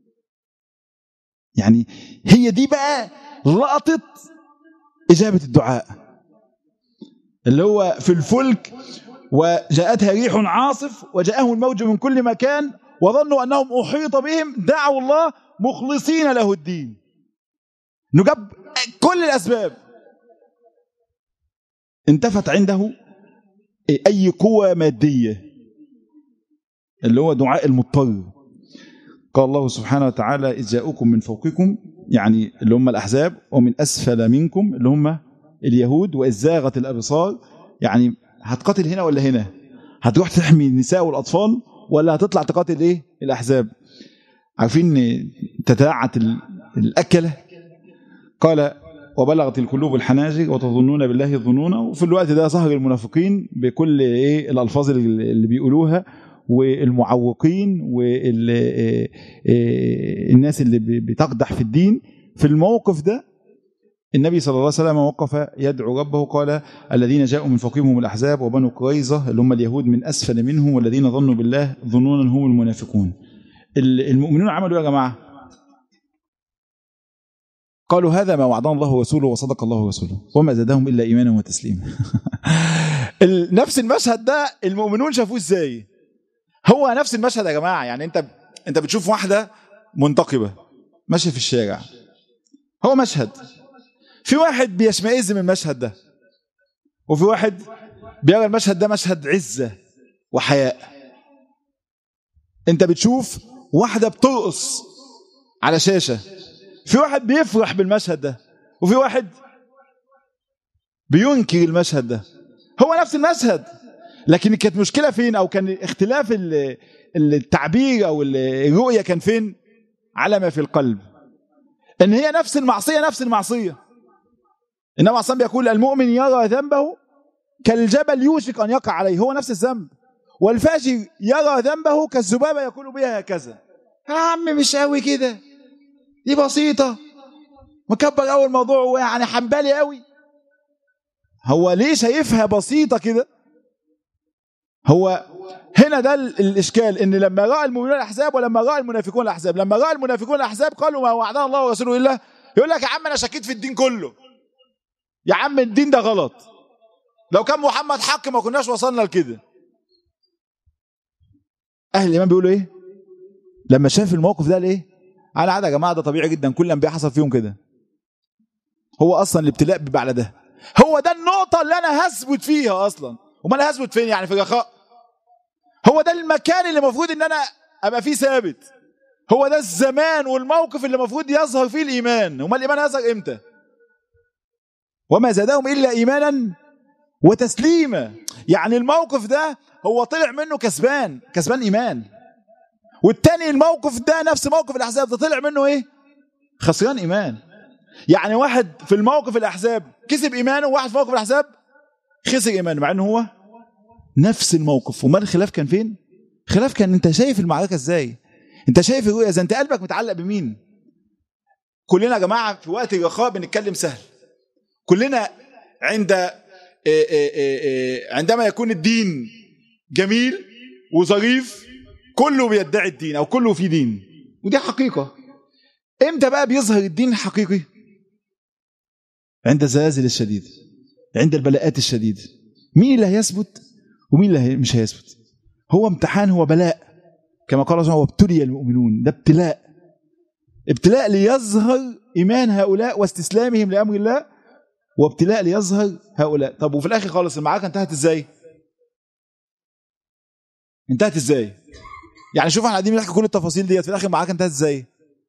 يعني هي دي بقى لقطة إجابة الدعاء اللي هو في الفلك وجاءتها ريح عاصف وجاءهم الموج من كل مكان وظنوا أنهم أحيط بهم دعوا الله مخلصين له الدين نجاب كل الأسباب انتفت عنده أي قوة مادية اللي هو دعاء المضطر قال الله سبحانه وتعالى إذ جاءوكم من فوقكم يعني اللي هم الأحزاب ومن أسفل منكم اللي هم اليهود وإذ زاغت الأبصار يعني هتقاتل هنا ولا هنا هتروح تحمي النساء والأطفال ولا هتطلع تقاتل إيه الأحزاب عارفين تتاعت الأكلة قال وبلغت القلوب الحناجر وتظنون بالله الظنون وفي الوقت ده ظهر المنافقين بكل ايه الالفاظ اللي بيقولوها والمعوقين والناس اللي بتقدح في الدين في الموقف ده النبي صلى الله عليه وسلم وقف يدعو ربه قال الذين جاءوا من فوقهم الأحزاب وبنو قريظة اللي هم اليهود من أسفل منهم والذين ظنوا بالله ظنونا هم المنافقون المؤمنون عملوا يا جماعة قالوا هذا ما وعدنا الله ورسوله وصدق الله ورسوله وما زادهم إلا إيمانا وتسليما نفس المشهد ده المؤمنون شافوه ازاي هو نفس المشهد يا جماعة يعني انت انت بتشوف واحدة منتقبة ماشية في الشارع هو مشهد في واحد بيشمئز من المشهد ده وفي واحد بيرى المشهد ده مشهد عزة وحياء انت بتشوف واحدة بترقص على شاشة في واحد بيفرح بالمشهد ده وفي واحد بينكر المشهد ده هو نفس المشهد لكن كانت مشكلة فين او كان اختلاف التعبير او الرؤية كان فين على ما في القلب ان هي نفس المعصية نفس المعصية النبي عليه الصلاة بيقول المؤمن يرى ذنبه كالجبل يوشك أن يقع عليه هو نفس الذنب والفاجر يرى ذنبه كالذبابة يقول بها هكذا يا عم مش قوي كده دي بسيطة مكبر قوي الموضوع ويعني حنبالي قوي هو ليه شايفها بسيطة كده هو هنا ده الإشكال إن لما رأى المؤمنون الأحزاب ولما رأى المنافقون الأحزاب لما رأى المنافقون الأحزاب قالوا ما وعدنا الله ورسوله إلا يقول لك يا عم أنا شكيت في الدين كله يا عم الدين ده غلط لو كان محمد حق ما كناش وصلنا لكده اهل الايمان بيقولوا ايه لما شاف الموقف ده ليه على عاده يا جماعه ده طبيعي جدا كل الانبياء حصل فيهم كده هو اصلا الابتلاء بيبقى على ده هو ده النقطه اللي انا هثبت فيها اصلا وما انا هثبت فين يعني في رخاء هو ده المكان اللي المفروض ان انا ابقى فيه ثابت هو ده الزمان والموقف اللي المفروض يظهر فيه الايمان وما الايمان يظهر امتى وما زادهم إلا إيمانا وتسليما يعني الموقف ده هو طلع منه كسبان كسبان إيمان والتاني الموقف ده نفس موقف الأحزاب ده طلع منه إيه خسران إيمان يعني واحد في الموقف الأحزاب كسب إيمانه وواحد في موقف الأحزاب خسر إيمانه مع إنه هو نفس الموقف وما الخلاف كان فين خلاف كان انت شايف المعركة ازاي انت شايف الرؤية ازاي انت قلبك متعلق بمين كلنا يا جماعة في وقت الرخاء بنتكلم سهل كلنا عند عندما يكون الدين جميل وظريف كله بيدعي الدين او كله في دين ودي حقيقة امتى بقى بيظهر الدين الحقيقي عند الزلازل الشديدة عند البلاءات الشديدة مين اللي هيثبت ومين اللي مش هيثبت هو امتحان هو بلاء كما قال الله وابتلي المؤمنون ده ابتلاء ابتلاء ليظهر ايمان هؤلاء واستسلامهم لامر الله وابتلاء ليظهر هؤلاء طب وفي الاخر خالص المعركه انتهت ازاي انتهت ازاي يعني شوف احنا قاعدين بنحكي كل التفاصيل ديت في الاخر المعركه انتهت ازاي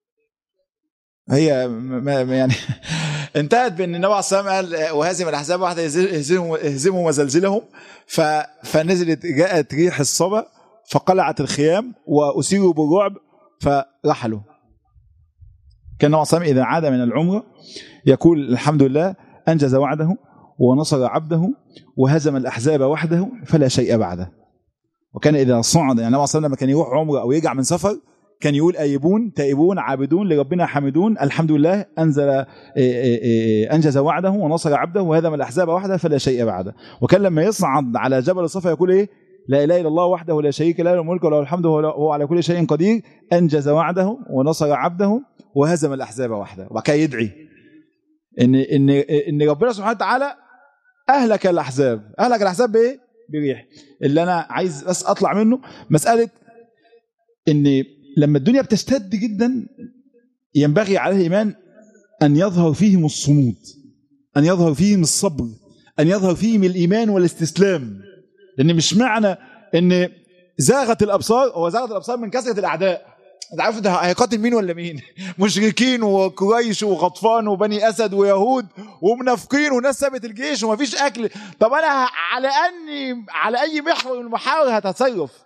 هي ما يعني انتهت بان النبي عليه الصلاه والسلام قال وهزم الاحزاب واحده يهزمهم يهزمهم وزلزلهم ف... فنزلت جاءت ريح الصبا فقلعت الخيام واسيروا بالرعب فرحلوا كان النبي عليه اذا عاد من العمره يقول الحمد لله انجز وعده ونصر عبده وهزم الاحزاب وحده فلا شيء بعده وكان اذا صعد يعني النبي صلى الله عليه وسلم كان يروح عمره او يرجع من سفر كان يقول ايبون تائبون عابدون لربنا حامدون الحمد لله انزل انجز وعده ونصر عبده وهزم الاحزاب وحده فلا شيء بعده وكان لما يصعد على جبل الصفا يقول ايه لا اله الا الله وحده لا شريك له الملك وله الحمد وهو على كل شيء قدير انجز وعده ونصر عبده وهزم الاحزاب وحده وبعد كده يدعي ان ان ان ربنا سبحانه وتعالى اهلك الاحزاب اهلك الاحزاب بايه بريح اللي انا عايز بس اطلع منه مساله ان لما الدنيا بتشتد جدا ينبغي على الايمان ان يظهر فيهم الصمود ان يظهر فيهم الصبر ان يظهر فيهم الايمان والاستسلام لان مش معنى ان زاغت الابصار هو زاغت الابصار من كثره الاعداء انت عارف ده هيقاتل مين ولا مين مشركين وقريش وغطفان وبني اسد ويهود ومنافقين وناس سابت الجيش ومفيش اكل طب انا على اني على اي محور من المحاور هتصرف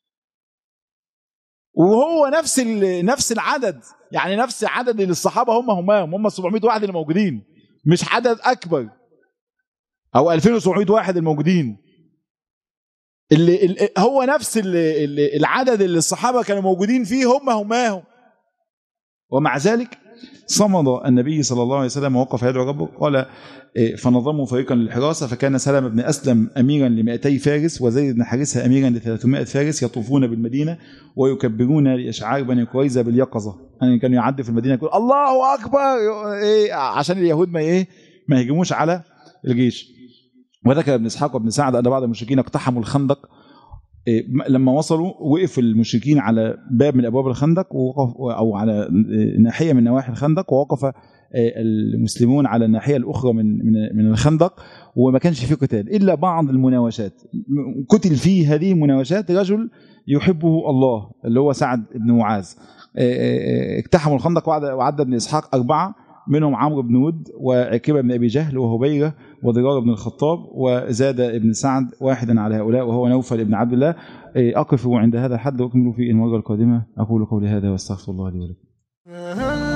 وهو نفس نفس العدد يعني نفس عدد الصحابه هم هم هم 700 واحد اللي موجودين مش عدد اكبر او 2700 واحد الموجودين اللي, اللي هو نفس اللي اللي العدد اللي الصحابه كانوا موجودين فيه هم هماهم ومع ذلك صمد النبي صلى الله عليه وسلم ووقف يدعو ربه قال فنظموا فريقا للحراسه فكان سلم بن اسلم اميرا ل 200 فارس وزيد بن حارثه اميرا ل 300 فارس يطوفون بالمدينه ويكبرون لاشعار بني قريظه باليقظه يعني كانوا يعدوا في المدينه يقول الله اكبر إيه عشان اليهود ما ايه ما يهجموش على الجيش وذكر ابن اسحاق وابن سعد ان بعض المشركين اقتحموا الخندق لما وصلوا وقف المشركين على باب من ابواب الخندق ووقف او على ناحيه من نواحي الخندق ووقف المسلمون على الناحيه الاخرى من من من الخندق وما كانش فيه قتال الا بعض المناوشات قتل في هذه المناوشات رجل يحبه الله اللي هو سعد بن معاذ اقتحموا الخندق وعد ابن اسحاق اربعه منهم عمرو بن ود وعكبة بن أبي جهل وهبيرة وضرار بن الخطاب وزاد ابن سعد واحدا على هؤلاء وهو نوفل بن عبد الله أقف عند هذا الحد وأكمل في المرة القادمة أقول قولي هذا واستغفر الله لي ولكم